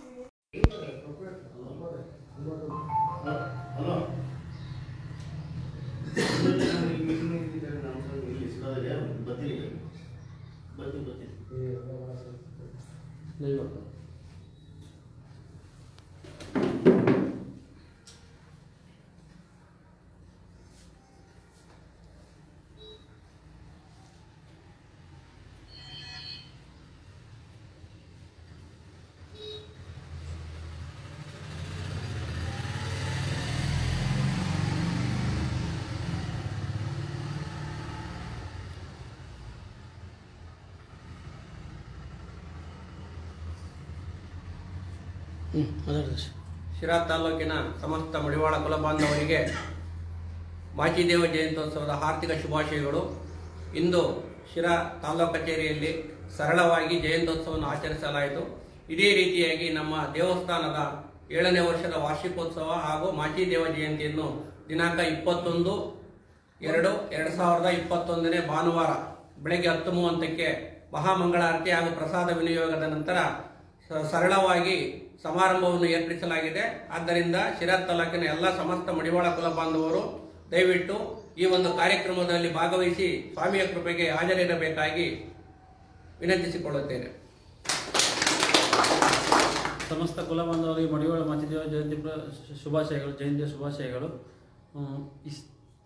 ಶಿರಾ ತಾಲೂಕಿನ ಸಮಸ್ತ ಮಡಿವಾಳ ಕುಲ ಬಾಂಧವರಿಗೆ ಮಾಚಿದೇವ ಜಯಂತ್ಯೋತ್ಸವದ ಆರ್ಥಿಕ ಶುಭಾಶಯಗಳು ಇಂದು ಶಿರಾ ತಾಲೂಕು ಕಚೇರಿಯಲ್ಲಿ ಸರಳವಾಗಿ ಜಯಂತ್ಯೋತ್ಸವವನ್ನು ಆಚರಿಸಲಾಯಿತು ಇದೇ ರೀತಿಯಾಗಿ ನಮ್ಮ ದೇವಸ್ಥಾನದ ಏಳನೇ ವರ್ಷದ ವಾರ್ಷಿಕೋತ್ಸವ ಹಾಗೂ ಮಾಚಿದೇವ ಜಯಂತಿಯನ್ನು ದಿನಾಂಕ ಇಪ್ಪತ್ತೊಂದು ಎರಡು ಎರಡು ಸಾವಿರದ ಇಪ್ಪತ್ತೊಂದನೇ ಭಾನುವಾರ ಬೆಳಗ್ಗೆ ಹತ್ತು ಮೂವತ್ತಕ್ಕೆ ಮಹಾಮಂಗಳಾರತಿ ಹಾಗೂ ಪ್ರಸಾದ ವಿನಿಯೋಗದ ನಂತರ ಸ- ಸರಳವಾಗಿ ಸಮಾರಂಭವನ್ನು ಏರ್ಪಡಿಸಲಾಗಿದೆ ಆದ್ದರಿಂದ ಶಿರಾ ತಾಲೂಕಿನ ಎಲ್ಲ ಸಮಸ್ತ ಮಡಿವಾಳ ಕುಲ ಬಾಂಧವರು ದಯವಿಟ್ಟು ಈ ಒಂದು ಕಾರ್ಯಕ್ರಮದಲ್ಲಿ ಭಾಗವಹಿಸಿ ಸ್ವಾಮಿಯ ಕೃಪೆಗೆ ಹಾಜರಿರಬೇಕಾಗಿ ವಿನಂತಿಸಿಕೊಳ್ಳುತ್ತೇನೆ ಸಮಸ್ತ ಕುಲ ಬಾಂಧವರಿಗೆ ಮಡಿವಾಳ ಮಾಚಿದೇವ ಜಯಂತಿ ಪ್ರ- ಶುಭಾಶಯಗಳು ಜಯಂತಿಯ ಶುಭಾಶಯಗಳು ಹ್ಮ್, ಇಸ್-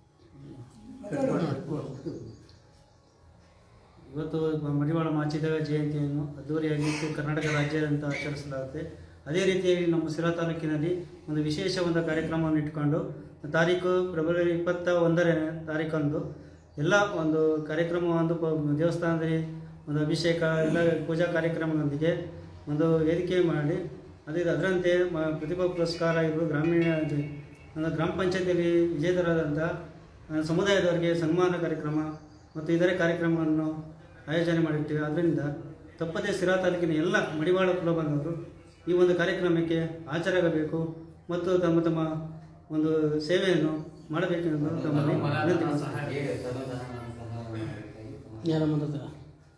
ಇವತ್ತು ಮಡಿವಾಳ ಮಾಚಿದೇವ ಜಯಂತಿಯನ್ನು ಅದ್ದೂರಿಯಾಗಿ ಕರ್ನಾಟಕ ರಾಜ್ಯಾದ್ಯಂತ ಆಚರಿಸಲಾಗುತ್ತೆ ಅದೇ ರೀತಿಯಾಗಿ ನಮ್ಮ ಸಿರಾ ತಾಲೂಕಿನಲ್ಲಿ ಒಂದು ವಿಶೇಷ ಒಂದು ಕಾರ್ಯಕ್ರಮವನ್ನು ಇಟ್ಕೊಂಡು ತಾರೀಕು ಫೆಬ್ರವರಿ ಇಪ್ಪತ್ತ ಒಂದನೇ ತಾರೀಕಂದು ಎಲ್ಲ ಒಂದು ಕಾರ್ಯಕ್ರಮ ಒಂದು ಪ- ದೇವಸ್ಥಾನದಲ್ಲಿ ಒಂದು ಅಭಿಷೇಕ ಎಲ್ಲ ಪೂಜಾ ಕಾರ್ಯಕ್ರಮದೊಂದಿಗೆ ಒಂದು ವೇದಿಕೆ ಮಾಡಿ ಅದೇ ಅದರಂತೆ ಮ- ಪ್ರತಿಭಾ ಪುರಸ್ಕಾರ ಇರುವ ಗ್ರಾಮೀಣ ಇದು, ನಮ್ಮ ಗ್ರಾಮ ಪಂಚಾಯತಿಯಲ್ಲಿ ವಿಜೇತರಾದಂಥ ಆ, ಸಮುದಾಯದವರಿಗೆ ಸನ್ಮಾನ ಕಾರ್ಯಕ್ರಮ ಮತ್ತು ಇತರೆ ಕಾರ್ಯಕ್ರಮವನ್ನು ಆಯೋಜನೆ ಮಾಡಿರ್ತೀವಿ ಅದರಿಂದ ತಪ್ಪದೇ ಸಿರಾ ತಾಲೂಕಿನ ಎಲ್ಲ ಮಡಿವಾಳ ಕುಲಬಂಧವರು ಈ ಒಂದು ಕಾರ್ಯಕ್ರಮಕ್ಕೆ ಹಾಜರಾಗಬೇಕು ಮತ್ತು ತಮ್ಮ ತಮ್ಮ ಒಂದು ಸೇವೆಯನ್ನು ಮಾಡಬೇಕೆಂದು ತಮ್ಮಲ್ಲಿ ವಿನಂತಿ ಯಾರ ಮಾತಾಡ್ತಾರ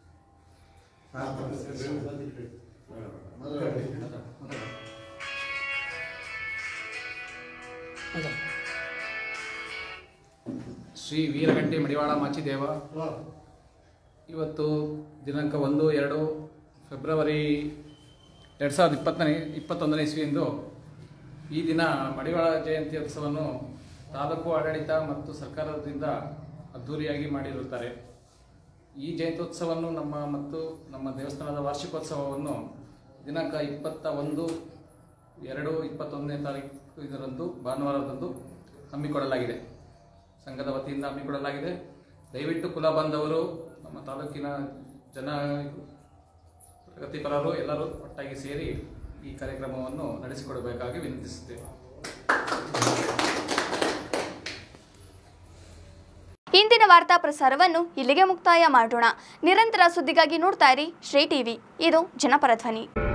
ಶ್ರೀ ವೀರಗಂಟೆ ಮಡಿವಾಳ ಮಾಚಿದೇವ ಇವತ್ತು ದಿನಾಂಕ ಒಂದು ಎರಡು ಫೆಬ್ರವರಿ ಎರಡು ಸಾವಿರದ ಇಪ್ಪತ್ತನೇ ಇಪ್ಪತ್ತೊಂದನೇ ಇಸ್ವಿಯಿಂದ ಈ ದಿನ ಮಡಿವಾಳ ಜಯಂತಿ ಉತ್ಸವವನ್ನು ತಾಲೂಕು ಆಡಳಿತ ಮತ್ತು ಸರ್ಕಾರದಿಂದ ಅದ್ಧೂರಿಯಾಗಿ ಮಾಡಿರುತ್ತಾರೆ ಈ ಜಯಂತ್ಯೋತ್ಸವವನ್ನು ನಮ್ಮ ಮತ್ತು ನಮ್ಮ ದೇವಸ್ಥಾನದ ವಾರ್ಷಿಕೋತ್ಸವವನ್ನು ದಿನಾಂಕ ಇಪ್ಪತ್ತ ಒಂದು ಎರಡು ಇಪ್ಪತ್ತೊಂದನೇ ತಾರೀಕು ಇದರಂದು ಭಾನುವಾರದಂದು ಹಮ್ಮಿಕೊಳ್ಳಲಾಗಿದೆ ಸಂಘದ ವತಿಯಿಂದ ಹಮ್ಮಿಕೊಳ್ಳಲಾಗಿದೆ ದಯವಿಟ್ಟು ಕುಲ ಬಾಂಧವರು ನಮ್ಮ ತಾಲೂಕಿನ ಜನ ಪ್ರಗತಿಪರರು ಎಲ್ಲರೂ ಒಟ್ಟಾಗಿ ಸೇರಿ ಈ ಕಾರ್ಯಕ್ರಮವನ್ನು ನಡೆಸಿಕೊಡಬೇಕಾಗಿ ವಿನಂತಿಸುತ್ತೇವೆ ಇಂದಿನ ವಾರ್ತಾ ಪ್ರಸಾರವನ್ನು ಇಲ್ಲಿಗೆ ಮುಕ್ತಾಯ ಮಾಡೋಣ ನಿರಂತರ ಸುದ್ದಿಗಾಗಿ ನೋಡ್ತಾ ಇರಿ ಶ್ರೀ ಟಿವಿ ಇದು ಜನಪರ ಧ್ವನಿ